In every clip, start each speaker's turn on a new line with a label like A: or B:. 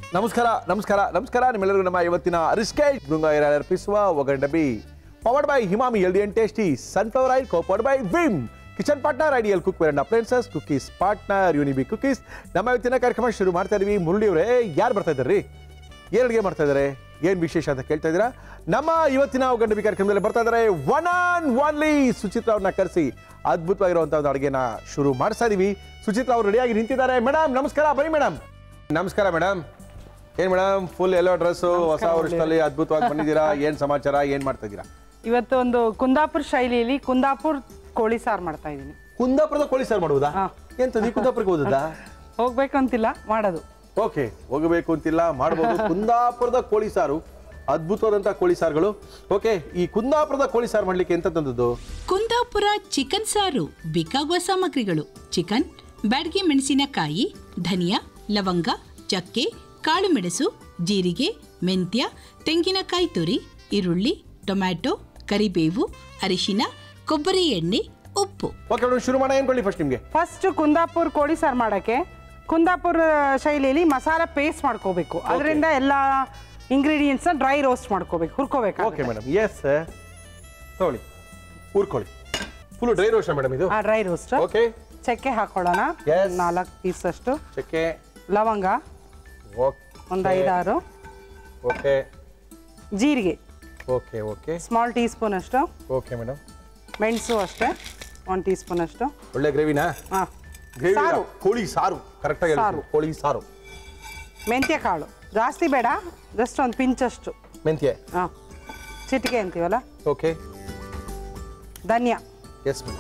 A: ನಮಸ್ಕಾರ ನಮಸ್ಕಾರ ನಮಸ್ಕಾರ ನಿಮ್ಮೆಲ್ಲರಿಗೂ ನಮ್ಮ ಇವತ್ತಿನ ರಿಸ್ಕೇಜ್ ಬೃಂಗ ಅರ್ಪಿಸುವ ಒಗಂಡ ಡಬ್ಬಿ powered by Emami healthy and tasty sunflower oil co-powered by Vim kitchen partner ideal cookware and appliances cookies partner Unibic cookies ನಮ್ಮ ಇವತ್ತಿನ ಕಾರ್ಯಕ್ರಮ ಶುರು ಮಾಡ್ತಾ ಇದೀವಿ ಮುರಳಿ ಅವರೇ ಯಾರು ಬರ್ತಾ ಇದ್ದಾರೆ ಏನು ಅಡುಗೆ ಮಾಡ್ತಾ ಇದ್ದಾರೆ ಏನು ವಿಶೇಷ ಅಂತ ಕೇಳ್ತಾ ಇದ್ದೀರಾ ನಮ್ಮ ಇವತ್ತಿನ ಒಗಂಡ ಡಬ್ಬಿ ಕಾರ್ಯಕ್ರಮದಲ್ಲಿ ಬರ್ತಾ ಇದ್ದಾರೆ ಒನ್ ಆನ್ ಒನ್ಲಿ ಸುಚಿತ್ರ ಅವ್ರನ್ನ ಕರೆಸಿ ಅದ್ಭುತವಾಗಿರುವಂಥ ಒಂದು ಅಡುಗೆನ ಶುರು ಮಾಡಿಸ್ತಾ ಇದೀವಿ ಸುಚಿತ್ರ ಅವರು ರೆಡಿಯಾಗಿ ನಿಂತಿದ್ದಾರೆ ಮೇಡಮ್ ನಮಸ್ಕಾರ ಬನ್ನಿ ಮೇಡಮ್ ನಮಸ್ಕಾರ ಮೇಡಮ್ ಏನ್ ಮೇಡಮ್ ಫುಲ್ ಎಲ್ಲೋ ಡ್ರೆಸ್ಸು ಹೊಸ ವರ್ಷದಲ್ಲಿ ಅದ್ಭುತವಾಗಿ ಬಂದಿದ್ದೀರಾ ಏನ್ ಸಮಾಚಾರ ಏನ್ ಮಾಡ್ತಾ ಇದ್ದೀರಾ
B: ಇವತ್ತು ಒಂದು ಕುಂದಾಪುರ ಶೈಲಿಯಲ್ಲಿ ಕುಂದಾಪುರ್ ಕೋಳಿ ಸಾರು ಮಾಡ್ತಾ ಇದ್ದೀನಿ
A: ಕುಂದಾಪುರದ ಕೋಳಿ ಸಾರು ಮಾಡುವುದಾ
B: ಹಾ.
A: ಎಂತ ನೀ ಕುಂದಾಪುರಕ್ಕೆ ಹೋದದ್ದಾ
B: ಹೋಗ್ಬೇಕು ಅಂತಿಲ್ಲ ಮಾಡೋದು
A: ಓಕೆ ಹೋಗಬೇಕು ಅಂತಿಲ್ಲ ಮಾಡಬಹುದು ಕುಂದಾಪುರದ ಕೋಳಿ ಸಾರು ಅದ್ಭುತವಾದಂತಹ ಕೋಳಿ ಸಾರುಗಳು ಓಕೆ ಈ ಕುಂದಾಪುರದ ಕೋಳಿ ಸಾರು ಮಾಡ್ಲಿಕ್ಕೆ ಎಂತ ತಂದದ್ದು
C: ಕುಂದಾಪುರ ಚಿಕನ್ ಸಾರು ಬೇಕಾಗುವ ಸಾಮಗ್ರಿಗಳು ಚಿಕನ್ ಬ್ಯಾಡಗಿ ಮೆಣಸಿನಕಾಯಿ ಧನಿಯಾ ಲವಂಗ ಚಕ್ಕೆ ಕಾಳು ಮೆಣಸು ಜೀರಿಗೆ ಮೆಂತ್ಯ ತೆಂಗಿನಕಾಯಿ ತುರಿ ಈರುಳ್ಳಿ ಟೊಮ್ಯಾಟೊ ಕರಿಬೇವು ಅರಿಶಿನ ಕೊಬ್ಬರಿ ಎಣ್ಣೆ ಉಪ್ಪು
A: ಓಕೆ ಮೇಡಮ್ ಶುರು ಮಾಡ ಏನ್ಕೊಳ್ಳಿ ಫಸ್ಟ್ ನಿಮ್ಗೆ
B: ಫಸ್ಟ್ ಕುಂದಾಪುರ್ ಕೋಳಿ ಸಾರು ಮಾಡೋಕ್ಕೆ ಕುಂದಾಪುರ ಶೈಲಿಯಲ್ಲಿ ಮಸಾಲ ಪೇಸ್ಟ್ ಮಾಡ್ಕೋಬೇಕು ಅದರಿಂದ ಎಲ್ಲ ಇಂಗ್ರೀಡಿಯೆಂಟ್ಸ್ನ ಡ್ರೈ ರೋಸ್ಟ್ ಮಾಡ್ಕೋಬೇಕು ಹುರ್ಕೋಬೇಕು
A: ಓಕೆ ಮೇಡಮ್ ಎಸ್ ತಗೊಳ್ಳಿ ಊರ್ಕೊಳ್ಳಿ ಫುಲ್ ಡ್ರೈ ರೋಷನ್ ಮೇಡಮ್ ಇದು
B: ಆ ಡ್ರೈ ರೋಸ್ಟ್
A: ಓಕೆ
B: ಚಕ್ಕೆ ಹಾಕೊಳ್ಳೋಣ
A: Yes.
B: ನಾಲ್ಕು ಪೀಸ್ ಅಷ್ಟು
A: ಚಕ್ಕೆ
B: ಲವಂಗ ಒಂದು ಐದಾರು
A: ಓಕೆ
B: ಜೀರಿಗೆ
A: okay okay
B: small teaspoon ಅಷ್ಟು
A: ಓಕೆ ಮೇಡಮ್
B: ಮೆಣಸು ಅಷ್ಟೇ ಒಂದು ಟೀ ಸ್ಪೂನ್ ಅಷ್ಟು
A: ಒಳ್ಳೆ ಗ್ರೇವಿನಾ
B: ಹಾಂ
A: ಗ್ರೇವಿ
B: ಸಾರು.
A: ಕೋಳಿ ಸಾರು ಕರೆಕ್ಟಾಗಿ
B: ಸಾರು.
A: ಕೋಳಿ ಸಾರು
B: ಮೆಂತ್ಯ ಕಾಳು ಜಾಸ್ತಿ ಬೇಡ ಜಸ್ಟ್ ಒಂದು ಪಿಂಚಷ್ಟು
A: ಮೆಂತ್ಯ
B: ಹಾಂ ಚಿಟಿಕೆ ಅಂತೀವಲ್ಲ
A: ಓಕೆ
B: ಧನಿಯಾ
A: ಎಸ್ ಮೇಡಮ್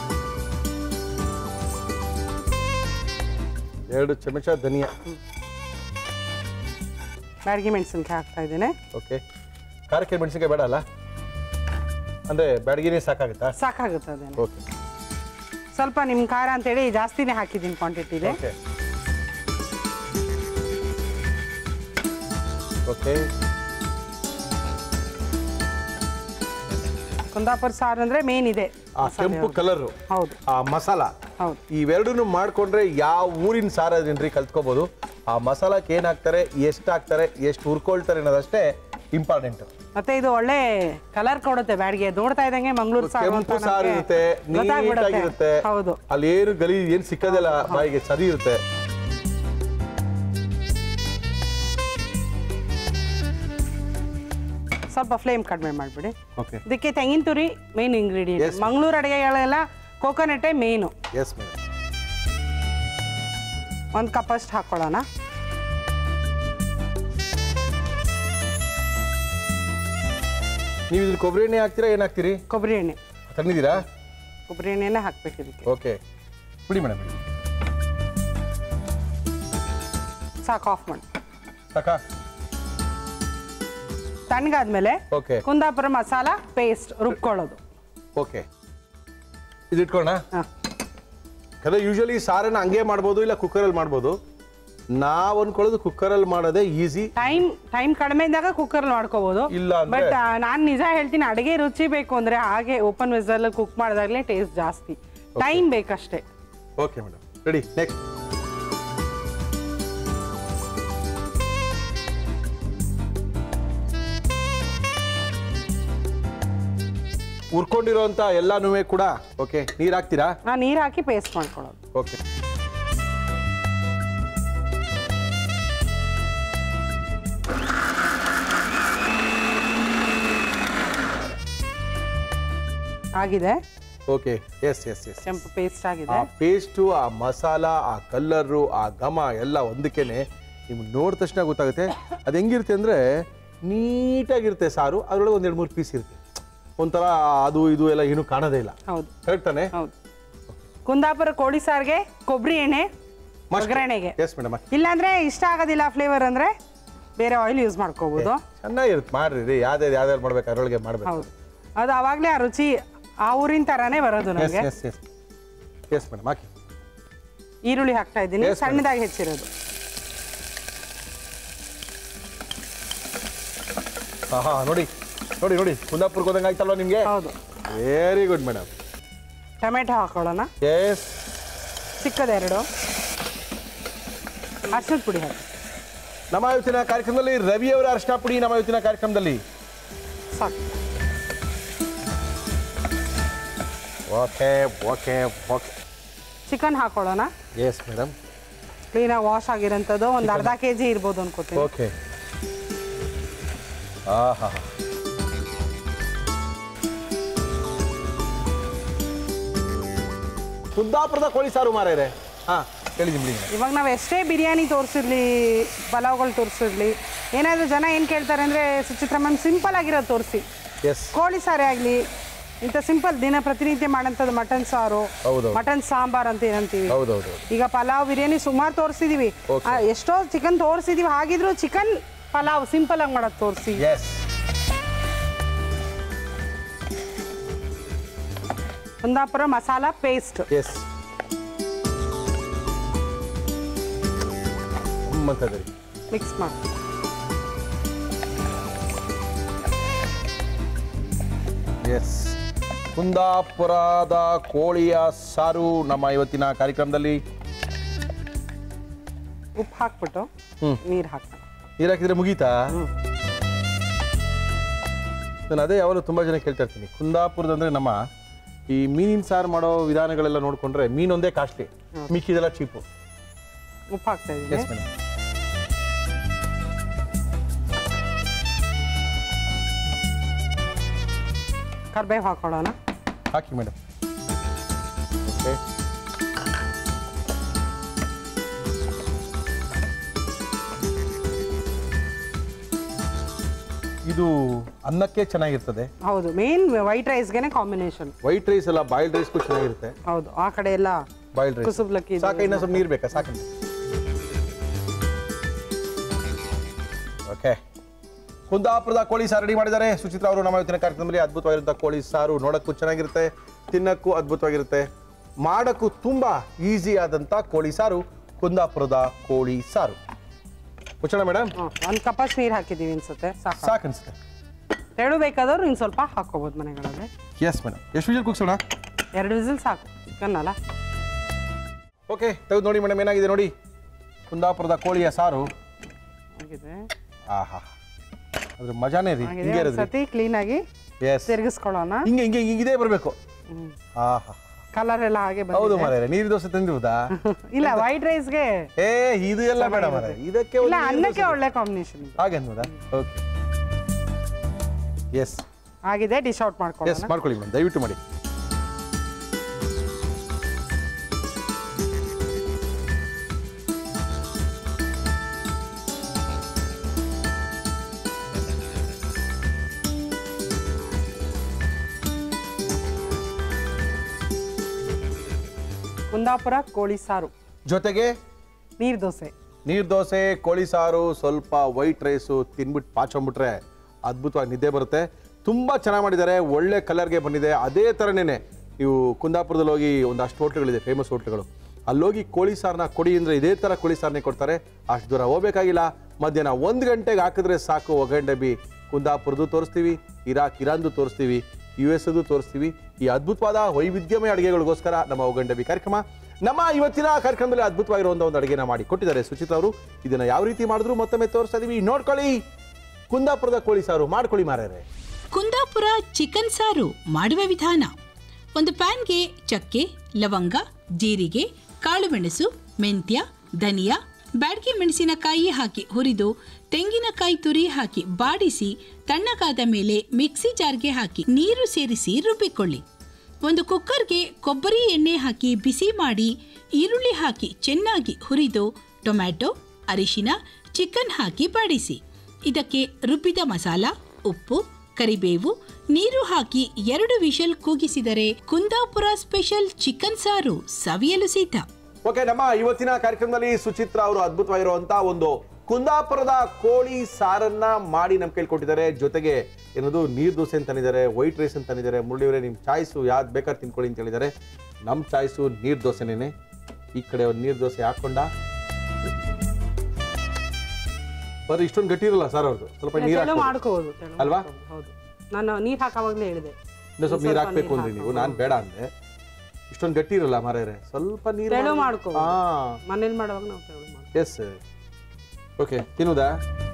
A: ಎರಡು ಚಮಚ ಧನಿಯಾ
B: ಬ್ಯಾಡಗಿ ಮೆಣಸಿನ್ಕಾಯಿ ಹಾಕ್ತಾ ಇದ್ದೀನಿ
A: ಓಕೆ ಖಾರಕ್ಕೆ ಮೆಣಸಿನ್ಕಾಯಿ ಬೇಡ ಅಲ್ಲ ಅಂದರೆ ಬ್ಯಾಡಗಿನೇ ಸಾಕಾಗುತ್ತಾ
B: ಸಾಕಾಗುತ್ತೆ ಅದೇನು
A: ಓಕೆ
B: ಸ್ವಲ್ಪ ನಿಮ್ಮ ಖಾರ ಅಂತೇಳಿ ಜಾಸ್ತಿನೇ ಹಾಕಿದ್ದೀನಿ ಕ್ವಾಂಟಿಟಿಲಿ
A: ಓಕೆ ಓಕೆ
B: ಕುಂದಾಪುರ ಸಾರು ಅಂದರೆ ಮೇನ್ ಇದೆ
A: ಆ
B: ಮಸಾಲೆ
A: ಕೆಂಪು
B: ಅವ್ರದ್ದು.
A: ಕಲರು
B: ಹೌದು
A: ಆ ಮಸಾಲ
B: ಹೌದು
A: ಇವೆರಡನ್ನು ಮಾಡ್ಕೊಂಡ್ರೆ ಯಾವ ಊರಿನ ಸಾರ ಅದೇನ್ರಿ ಕಲ್ತ್ಕೋಬಹುದು ಆ ಮಸಾಲಕ್ಕೆ ಏನ್ ಹಾಕ್ತಾರೆ ಎಷ್ಟು ಹಾಕ್ತಾರೆ ಎಷ್ಟು ಹುರ್ಕೊಳ್ತಾರೆ ಅನ್ನೋದಷ್ಟೇ ಇಂಪಾರ್ಟೆಂಟ್
B: ಮತ್ತೆ ಇದು ಒಳ್ಳೆ ಕಲರ್ ಕೊಡುತ್ತೆ ಬ್ಯಾಡ್ಗೆ ನೋಡ್ತಾ ಇದ್ದಂಗೆ ಮಂಗಳೂರು ಸಾರು ಅಂತ
A: ಕೆಂಪು ಸಾರು
B: ನಮ್ಗೆ
A: ಇರುತ್ತೆ
B: ಗೊತ್ತಾಗ್ಬಿಡುತ್ತೆ.
A: ನೀಟಾಗಿರುತ್ತೆ
B: ಹೌದು
A: ಅಲ್ಲಿ ಏನು ಗಲಿ ಏನು ಸಿಕ್ಕದಿಲ್ಲ ಬಾಯಿಗೆ ಸರಿ ಇರುತ್ತೆ
B: ಸ್ವಲ್ಪ ಫ್ಲೇಮ್ ಕಡಿಮೆ ಮಾಡಿಬಿಡಿ
A: ಓಕೆ
B: ಇದಕ್ಕೆ ತೆಂಗಿನ ತುರಿ ಮೇನ್ ಇಂಗ್ರೀಡಿಯೆಂಟ್
A: Yes.
B: ಮಂಗಳೂರು ಅಡುಗೆಗಳೆಲ್ಲ ಕೋಕೋನಟ್ಟೇ ಮೇನು
A: ಎಸ್ ಮೇಡಮ್
B: ಒಂದು ಕಪ್ಪಷ್ಟು ಹಾಕ್ಕೊಳ್ಳೋಣ
A: ನೀವು ಇದ್ರ ಕೊಬ್ಬರಿ ಎಣ್ಣೆ ಹಾಕ್ತೀರಾ ಏನ್ ಹಾಕ್ತೀರಿ
B: ಕೊಬ್ಬರಿ ಎಣ್ಣೆ
A: ತಂದಿದ್ದೀರಾ
B: ಕೊಬ್ಬರಿ ಎಣ್ಣೆನೇ ಹಾಕ್ಬೇಕು ಇದಕ್ಕೆ
A: ಓಕೆ ಬಿಡಿ ಮೇಡಮ್ ಬಿಡಿ
B: ಸಾಕು ಆಫ್ ಮಾಡಿ
A: ಸಾಕಾ
B: ತಣ್ಣಗಾದ್ಮೇಲೆ
A: ಓಕೆ
B: ಕುಂದಾಪುರ ಮಸಾಲ ಪೇಸ್ಟ್ ರುಬ್ಕೊಳ್ಳೋದು
A: ಓಕೆ ಇದು ಇಟ್ಕೊಳ್ಳೋಣ
B: ಹಾಂ
A: ಯಾಕಂದ್ರೆ ಯೂಶಲಿ ಸಾರನ್ನ ಹಂಗೆ ಮಾಡ್ಬೋದು ಇಲ್ಲ ಕುಕ್ಕರಲ್ಲಿ ಮಾಡ್ಬೋದು ನಾವು ಅನ್ಕೊಳ್ಳೋದು ಕುಕ್ಕರಲ್ಲಿ ಮಾಡೋದೇ ಈಸಿ
B: ಟೈಮ್ ಟೈಮ್ ಕಡಿಮೆ ಇದ್ದಾಗ ಕುಕ್ಕರ್ ಮಾಡ್ಕೋಬಹುದು
A: ಇಲ್ಲ ಅಂದ್ರೆ-
B: ಬಟ್ ನಾನು ನಿಜ ಹೇಳ್ತೀನಿ ಅಡುಗೆ ರುಚಿ ಬೇಕು ಅಂದ್ರೆ ಹಾಗೆ ಓಪನ್ ವೆಸಲ್ ಕುಕ್ ಮಾಡಿದಾಗಲೇ ಟೇಸ್ಟ್ ಜಾಸ್ತಿ ಟೈಮ್ ಬೇಕಷ್ಟೇ
A: ಓಕೆ ಮೇಡಮ್ ರೆಡಿ ನೆಕ್ಸ್ಟ್ ಹುರ್ಕೊಂಡಿರೋಂಥ ಎಲ್ಲಾನು ಕೂಡ ಓಕೆ ನೀರು ಹಾಕ್ತೀರಾ
B: ನಾನು ನೀರು ಹಾಕಿ ಪೇಸ್ಟ್ ಮಾಡ್ಕೊಳ್ಳೋದು
A: ಓಕೆ
B: ಆಗಿದೆ
A: ಓಕೆ ಎಸ್ ಎಸ್ ಎಸ್
B: ಕೆಂಪು ಪೇಸ್ಟ್ ಆಗಿದೆ
A: ಆ ಪೇಸ್ಟು ಆ ಮಸಾಲ ಆ ಕಲ್ಲರು ಆ ಘಮ ಎಲ್ಲ ಒಂದಕ್ಕೇನೆ ನಿಮ್ಗೆ ನೋಡಿದ ತಕ್ಷಣ ಗೊತ್ತಾಗುತ್ತೆ ಅದು ಹೆಂಗಿರುತ್ತೆ ಅಂದರೆ ನೀಟಾಗಿರುತ್ತೆ ಸಾರು ಅದರೊಳಗೆ ಒಂದೆರಡು ಮೂರು ಪೀಸ್ ಇರುತ್ತೆ ಒಂಥರ ಅದು ಇದು ಎಲ್ಲ ಏನೂ ಕಾಣೋದೇ ಇಲ್ಲ
B: ಹೌದು
A: ಕರೆಕ್ಟ್ ತಾನೆ
B: ಹೌದು ಕುಂದಾಪುರ ಕೋಳಿ ಸಾರಿಗೆ ಕೊಬ್ಬರಿ ಎಣ್ಣೆ ಒಗ್ಗರಣೆಗೆ
A: ಎಸ್ ಮೇಡಮ್
B: ಇಲ್ಲಾಂದ್ರೆ ಇಷ್ಟ ಆಗೋದಿಲ್ಲ ಫ್ಲೇವರ್ ಅಂದ್ರೆ ಬೇರೆ ಆಯಿಲ್ ಯೂಸ್ ಮಾಡ್ಕೋಬಹುದು
A: ಚೆನ್ನಾಗಿರುತ್ತೆ ಮಾಡ್ರಿ ರೀ ಯಾವ್ದು ಯಾವ್ದಾರು ಮಾಡ್ಬೇಕು ಅದರೊಳಗೆ ಮಾಡ್ಬೇಕು
B: ಹೌದು ಅದು ಅವಾಗಲೇ ಆ ರುಚಿ ಆ ಊರಿನ ತರಾನೇ ಬರೋದು
A: ಎಸ್
B: ನನಗೆ
A: ಎಸ್ ಎಸ್ ಎಸ್ ಮೇಡಮ್ ಹಾಕಿ
B: ಈರುಳ್ಳಿ ಹಾಕ್ತಾ ಇದ್ದೀನಿ
A: Yes, madam.
B: ಸಣ್ಣದಾಗಿ ಹೆಚ್ಚಿರೋದು
A: ಹಾಂ ಹಾಂ ನೋಡಿ ನೋಡಿ ನೋಡಿ ಕುಂದಾಪುರಕ್ಕೆ ಹೋದಂಗೆ ಆಯ್ತಲ್ವ ನಿಮಗೆ
B: ಹೌದು
A: ವೆರಿ ಗುಡ್ ಮೇಡಮ್
B: ಟೊಮೆಟೊ ಹಾಕೊಳ್ಳೋಣ
A: ಎಸ್
B: ಚಿಕ್ಕದೆರಡು ಅರ್ಶಿನ ಪುಡಿ ಹಾಕಿ
A: ನಮ್ಮ ಇವತ್ತಿನ ಕಾರ್ಯಕ್ರಮದಲ್ಲಿ ರವಿಯವರ ಅರ್ಶಿನ ಪುಡಿ ನಮ್ಮ ಇವತ್ತಿನ ಕಾರ್ಯಕ್ರಮದಲ್ಲಿ
B: ಸಾಕು
A: ಓಕೆ ಓಕೆ ಓಕೆ
B: ಚಿಕನ್ ಹಾಕೊಳ್ಳೋಣ
A: ಎಸ್ ಮೇಡಮ್
B: ಕ್ಲೀನಾಗಿ ವಾಶ್ ಆಗಿರೋಂಥದ್ದು ಒಂದು ಅರ್ಧ ಕೆ ಜಿ ಇರ್ಬೋದು ಅನ್ಕೋತೀನಿ
A: ಓಕೆ ಆಹಾ ಕುಂದಾಪುರದ ಕೋಳಿ ಸಾರು ಮಾರೇರೆ ಹಾ ಹೇಳಿದ್ದೀನಿ ಬಿಡಿ
B: ಇವಾಗ ನಾವು ಎಷ್ಟೇ ಬಿರಿಯಾನಿ ತೋರಿಸಿರ್ಲಿ ಪಲಾವ್ಗಳು ತೋರಿಸಿರ್ಲಿ ಏನಾದರೂ ಜನ ಏನು ಕೇಳ್ತಾರೆ ಅಂದರೆ ಸುಚಿತ್ರ ಮ್ಯಾಮ್ ಸಿಂಪಲ್ ಆಗಿರೋದು ತೋರಿಸಿ
A: ಎಸ್
B: ಕೋಳಿ ಸಾರೇ ಆಗಲಿ ಇಂಥ ಸಿಂಪಲ್ ದಿನ ಪ್ರತಿನಿತ್ಯ ಮಾಡೋಂಥದ್ದು ಮಟನ್ ಸಾರು
A: ಹೌದು.
B: ಮಟನ್ ಸಾಂಬಾರ್ ಅಂತ ಏನಂತೀವಿ
A: ಹೌದೌದು
B: ಈಗ ಪಲಾವ್ ಬಿರಿಯಾನಿ ಸುಮಾರು ತೋರಿಸಿದೀವಿ
A: Okay.
B: ಎಷ್ಟೋ ಚಿಕನ್ ತೋರಿಸಿದೀವಿ ಹಾಗಿದ್ರು ಚಿಕನ್ ಪಲಾವ್ ಸಿಂಪಲ್ ಆಗಿ ಮಾಡೋದು ತೋರಿಸಿ
A: yes
B: Kundapura masala paste
A: yes ಅಂತದ್ರಿ
B: ಮಿಕ್ಸ್ ಮಾಡಿ
A: ಎಸ್ ಕುಂದಾಪುರದ ಕೋಳಿಯ ಸಾರು ನಮ್ಮ ಇವತ್ತಿನ ಕಾರ್ಯಕ್ರಮದಲ್ಲಿ
B: ಉಪ್ಪು ಹಾಕ್ಬಿಟ್ಟು
A: ಹ್ಮ್.
B: ನೀರು ಹಾಕೋಣ
A: ನೀರು ಹಾಕಿದ್ರೆ ಮುಗೀತಾ ನಾನು ಅದೇ ಯಾವಾಗಲೂ ತುಂಬ ಜನ ಕೇಳ್ತಾ ಇರ್ತೀನಿ ಕುಂದಾಪುರದಂದ್ರೆ ನಮ್ಮ ಈ ಮೀನಿನ ಸಾರು ಮಾಡೋ ವಿಧಾನಗಳೆಲ್ಲ ನೋಡಿಕೊಂಡ್ರೆ ಮೀನೊಂದೇ ಕಾಸ್ಟ್ಲಿ ಮಿಕ್ಕಿದೆಲ್ಲ ಚೀಪು
B: ಉಪ್ಪು ಹಾಕ್ತಾ ಇದ್ದೀನಿ
A: ಎಸ್ ಮೇಡಮ್
B: ಕರ್ಬೇವು ಹಾಕೊಳ್ಳೋಣ
A: ಹಾಕಿ ಮೇಡಮ್ ಓಕೆ ಇದು ಅನ್ನಕ್ಕೆ ಚೆನ್ನಾಗಿರ್ತದೆ
B: ಹೌದು ಮೇನ್ ವೈಟ್ ರೈಸ್ಗೆನೆ ಕಾಂಬಿನೇಷನ್
A: ವೈಟ್ ರೈಸ್ ಎಲ್ಲ ಬಾಯ್ಲ್ಡ್ ರೈಸ್ಗೂ ಚೆನ್ನಾಗಿರುತ್ತೆ
B: ಹೌದು ಆ ಕಡೆ ಎಲ್ಲ
A: ಬಾಯ್ಲ್ಡ್ ರೈಸ್
B: ಕುಸುಬ್ಲಕ್ಕಿ
A: ಸಾಕ ಇನ್ನೂ ಸ್ವಲ್ಪ ನೀರು ಬೇಕಾ ಸಾಕು ಓಕೆ ಕುಂದಾಪುರದ ಕೋಳಿ ಸಾರು ರೆಡಿ ಮಾಡಿದ್ದಾರೆ ಸುಚಿತ್ರಾ ಅವರು ನಮ್ಮ ಇವತ್ತಿನ ಕಾರ್ಯಕ್ರಮದಲ್ಲಿ ಅದ್ಭುತವಾಗಿರುವಂಥ ಕೋಳಿ ಸಾರು ನೋಡಕ್ಕೂ ಚೆನ್ನಾಗಿರುತ್ತೆ ತಿನ್ನಕ್ಕೂ ಅದ್ಭುತವಾಗಿರುತ್ತೆ ಮಾಡಕ್ಕೂ ತುಂಬಾ ಈಸಿ ಆದಂಥ ಕೋಳಿ ಸಾರು ಕುಂದಾಪುರದ ಕೋಳಿ ಸಾರು ಮುಚ್ಚೋಣ ಮೇಡಮ್
B: ಒಂದು ಕಪ್ಪಷ್ಟು ನೀರು ಹಾಕಿದ್ದೀವಿ ಅನ್ಸುತ್ತೆ ಸಾಕು
A: ಸಾಕು ಅನ್ಸುತ್ತೆ
B: ಎರಡು ಬೇಕಾದವ್ರು ಇನ್ನು ಸ್ವಲ್ಪ ಹಾಕ್ಕೋಬೋದು ಮನೆಗಳಲ್ಲಿ
A: ಎಸ್ ಮೇಡಮ್ ಎಷ್ಟು ವಿಜಲ್ ಕುಗ್ಸೋಣ
B: ಎರಡು ವಿಸಿಲ್ ಸಾಕು ಚಿಕನ್ ಅಲ್ಲ
A: ಓಕೆ ತೆಗೆದು ನೋಡಿ ಮೇಡಮ್ ಏನಾಗಿದೆ ನೋಡಿ ಕುಂದಾಪುರದ ಕೋಳಿಯ ಸಾರು
B: ಆಗಿದೆ
A: ಆಹಾ ಅದ್ರ ಮಜಾನೇ ರೀ
B: ಆಗಿದೆ
A: ಹಿಂಗೆ
B: ಒಂದು
A: ಇರೋದ್ರಿ
B: ಸತಿ ಕ್ಲೀನಾಗಿ
A: ಎಸ್
B: ತಿರುಗಿಸ್ಕೊಳ್ಳೋಣ
A: ಹಿಂಗೆ ಹಿಂಗೆ ಹಿಂಗೆ ಇದೇ ಬರಬೇಕು ಆಹಾ
B: ಕಲರ್ ಎಲ್ಲ ಹಾಗೆ
A: ಹೌದು
B: ಬಂದಿದೆ
A: ಮಾರ್ರೆ ನೀರು ದೋಸೆ ತಂದಿರುವುದಾ
B: ಇಲ್ಲ ವೈಟ್ ರೈಸ್ಗೆ
A: ಏ ಇದು ಎಲ್ಲ ಬೇಡ ಮಾರ್ರೆ ಇದಕ್ಕೆ ಒಂದು
B: ಇಲ್ಲ
A: ನೀರ್
B: ಅನ್ನಕ್ಕೆ
A: ದೋಸೆ.
B: ಒಳ್ಳೆ ಕಾಂಬಿನೇಷನ್
A: ಹಾಗೆ ಅನ್ಬೋದಾ ಓಕೆ ಎಸ್
B: ಆಗಿದೆ ಡಿಶ್ ಔಟ್
A: ಎಸ್
B: ಮಾಡ್ಕೊಳ್ಳೋಣ
A: ಮಾಡ್ಕೊಳ್ಳಿ ಮೇಡಮ್ ದಯವಿಟ್ಟು ಮಾಡಿ
B: ಕುಂದಾಪುರ ಕೋಳಿ ಸಾರು
A: ಜೊತೆಗೆ
B: ನೀರ್ ದೋಸೆ
A: ನೀರ್ ದೋಸೆ ಕೋಳಿ ಸಾರು ಸ್ವಲ್ಪ ವೈಟ್ ರೈಸು ತಿನ್ಬಿಟ್ಟು ಪಾಚೊಂಬಿಟ್ರೆ ಅದ್ಭುತವಾಗಿ ನಿದ್ದೆ ಬರುತ್ತೆ ತುಂಬ ಚೆನ್ನಾಗಿ ಮಾಡಿದ್ದಾರೆ ಒಳ್ಳೆ ಕಲರ್ಗೆ ಬಂದಿದೆ ಅದೇ ಥರನೇ ನೀವು ಕುಂದಾಪುರದಲ್ಲಿ ಹೋಗಿ ಒಂದಷ್ಟು ಹೋಟ್ಲುಗಳಿದೆ ಫೇಮಸ್ ಹೋಟ್ಲುಗಳು ಅಲ್ಲೋಗಿ ಕೋಳಿ ಸಾರನ್ನ ಕೊಡಿ ಅಂದರೆ ಇದೇ ಥರ ಕೋಳಿ ಸಾರನ್ನೇ ಕೊಡ್ತಾರೆ ಅಷ್ಟು ದೂರ ಹೋಗ್ಬೇಕಾಗಿಲ್ಲ ಮಧ್ಯಾಹ್ನ ಒಂದು ಗಂಟೆಗೆ ಹಾಕಿದ್ರೆ ಸಾಕು ಒಗ್ಗರಣೆ ಡಬ್ಬಿ ಕುಂದಾಪುರದ್ದು ತೋರಿಸ್ತೀವಿ ಇರಾಕ್ ಇರಾನ್ದು ತೋರಿಸ್ತೀವಿ ಯು ಎಸ್ ಅದು ತೋರಿಸ್ತೀವಿ ಈ ಅದ್ಭುತವಾದ ವೈವಿಧ್ಯಮಯ ಅಡುಗೆಗಳಿಗೋಸ್ಕರ ನಮ್ಮ ಒಗ್ಗರಣೆ ಡಬ್ಬಿ ಕಾರ್ಯಕ್ರಮ ನಮ್ಮ ಇವತ್ತಿನ ಕಾರ್ಯಕ್ರಮದಲ್ಲಿ ಅದ್ಭುತವಾಗಿರುವಂಥ ಒಂದು ಅಡುಗೆನ ಮಾಡಿ ಕೊಟ್ಟಿದ್ದಾರೆ ಸುಚಿತ್ ಅವರು ಇದನ್ನ ಯಾವ ರೀತಿ ಮಾಡಿದ್ರು ಮತ್ತೊಮ್ಮೆ ತೋರಿಸ್ತಾ ಇದೀವಿ ನೋಡ್ಕೊಳ್ಳಿ ಕುಂದಾಪುರದ ಕೋಳಿ ಸಾರು ಮಾಡ್ಕೊಳ್ಳಿ ಮಾರ್ಯಾರೆ
C: ಕುಂದಾಪುರ ಚಿಕನ್ ಸಾರು ಮಾಡುವ ವಿಧಾನ ಒಂದು ಪ್ಯಾನ್ಗೆ ಚಕ್ಕೆ ಲವಂಗ ಜೀರಿಗೆ ಕಾಳುಮೆಣಸು ಮೆಂತ್ಯ ಧನಿಯಾ ಬ್ಯಾಡಗಿ ಮೆಣಸಿನಕಾಯಿ ಹಾಕಿ ಹುರಿದು ತೆಂಗಿನಕಾಯಿ ತುರಿ ಹಾಕಿ ಬಾಡಿಸಿ ತಣ್ಣಗಾದ ಮೇಲೆ ಮಿಕ್ಸಿ ಜಾರ್ಗೆ ಹಾಕಿ ನೀರು ಸೇರಿಸಿ ರುಬ್ಬಿಕೊಳ್ಳಿ ಒಂದು ಕುಕ್ಕರ್ಗೆ ಕೊಬ್ಬರಿ ಎಣ್ಣೆ ಹಾಕಿ ಬಿಸಿ ಮಾಡಿ ಈರುಳ್ಳಿ ಹಾಕಿ ಚೆನ್ನಾಗಿ ಹುರಿದು ಟೊಮ್ಯಾಟೊ ಅರಿಶಿನ ಚಿಕನ್ ಹಾಕಿ ಬಾಡಿಸಿ ಇದಕ್ಕೆ ರುಬ್ಬಿದ ಮಸಾಲ ಉಪ್ಪು ಕರಿಬೇವು ನೀರು ಹಾಕಿ ಎರಡು ವಿಷಲ್ ಕೂಗಿಸಿದರೆ ಕುಂದಾಪುರ ಸ್ಪೆಷಲ್ ಚಿಕನ್ ಸಾರು ಸವಿಯಲು ಸಿದ್ಧ
A: ಓಕೆ ನಮ್ಮ ಇವತ್ತಿನ ಕಾರ್ಯಕ್ರಮದಲ್ಲಿ ಸುಚಿತ್ರ ಅವರು ಅದ್ಭುತವಾಗಿರುವಂತ ಒಂದು ಕುಂದಾಪುರದ ಕೋಳಿ ಸಾರನ್ನ ಮಾಡಿ ನಮ್ ಕೈಲಿ ಕೊಟ್ಟಿದ್ದಾರೆ ಜೊತೆಗೆ ಏನದು ನೀರ್ ದೋಸೆ ಅಂತ ತಂದಿದ್ದಾರೆ ವೈಟ್ ರೈಸ್ ಅಂತ ತಂದಿದ್ದಾರೆ ಮುರಳಿಯವರೇ ನಿಮ್ ಚಾಯ್ಸು ಯಾವ್ದು ಬೇಕಾದ್ರೆ ತಿನ್ಕೊಳ್ಳಿ ಅಂತ ಹೇಳಿದ್ದಾರೆ ನಮ್ ಚಾಯ್ಸು ನೀರ್ ದೋಸೆನೇನೆ ಈ ಕಡೆ ಒಂದು ನೀರ್ ದೋಸೆ ಹಾಕೊಂಡ ಬರ್ರಿ ಇಷ್ಟೊಂದು ಗಟ್ಟಿ ಇರಲ್ಲ ಸರ್ ಅವ್ರದ್ದು ಸ್ವಲ್ಪ ನೀರ್
B: ತೆಳು
A: ಹಾಕ್ಬೋದು.
B: ಮಾಡ್ಕೋಬೋದು ತೆಳು
A: ಅಲ್ವಾ?
B: ಮಾಡ್ಕೋಬೋದು, ಹೌದು ನಾನು ನೀರು ಹಾಕೋವಾಗಲೇ ಹೇಳಿದೆ
A: ಇನ್ನೂ ಸ್ವಲ್ಪ ನೀರ್ ಹಾಕ್ಬೇಕು ಅಂದ್ರಿ ನೀವು ನಾನ್ ಬೇಡ ಅಂದೆ ಇಷ್ಟೊಂದು ಗಟ್ಟಿ ಇರಲ್ಲ ಮಾರ್ಯಾರೆ ಸ್ವಲ್ಪ ನೀರು
B: ತೆಳು ಮಾಡ್ಕೋ
A: ಹಾ
B: ಮನೇಲಿ ಮಾಡುವಾಗ ನಾವು ತೆಳು ಮಾಡ್ಕೋ
A: ಎಸ್ ಓಕೆ ತಿನ್ನುವುದಾ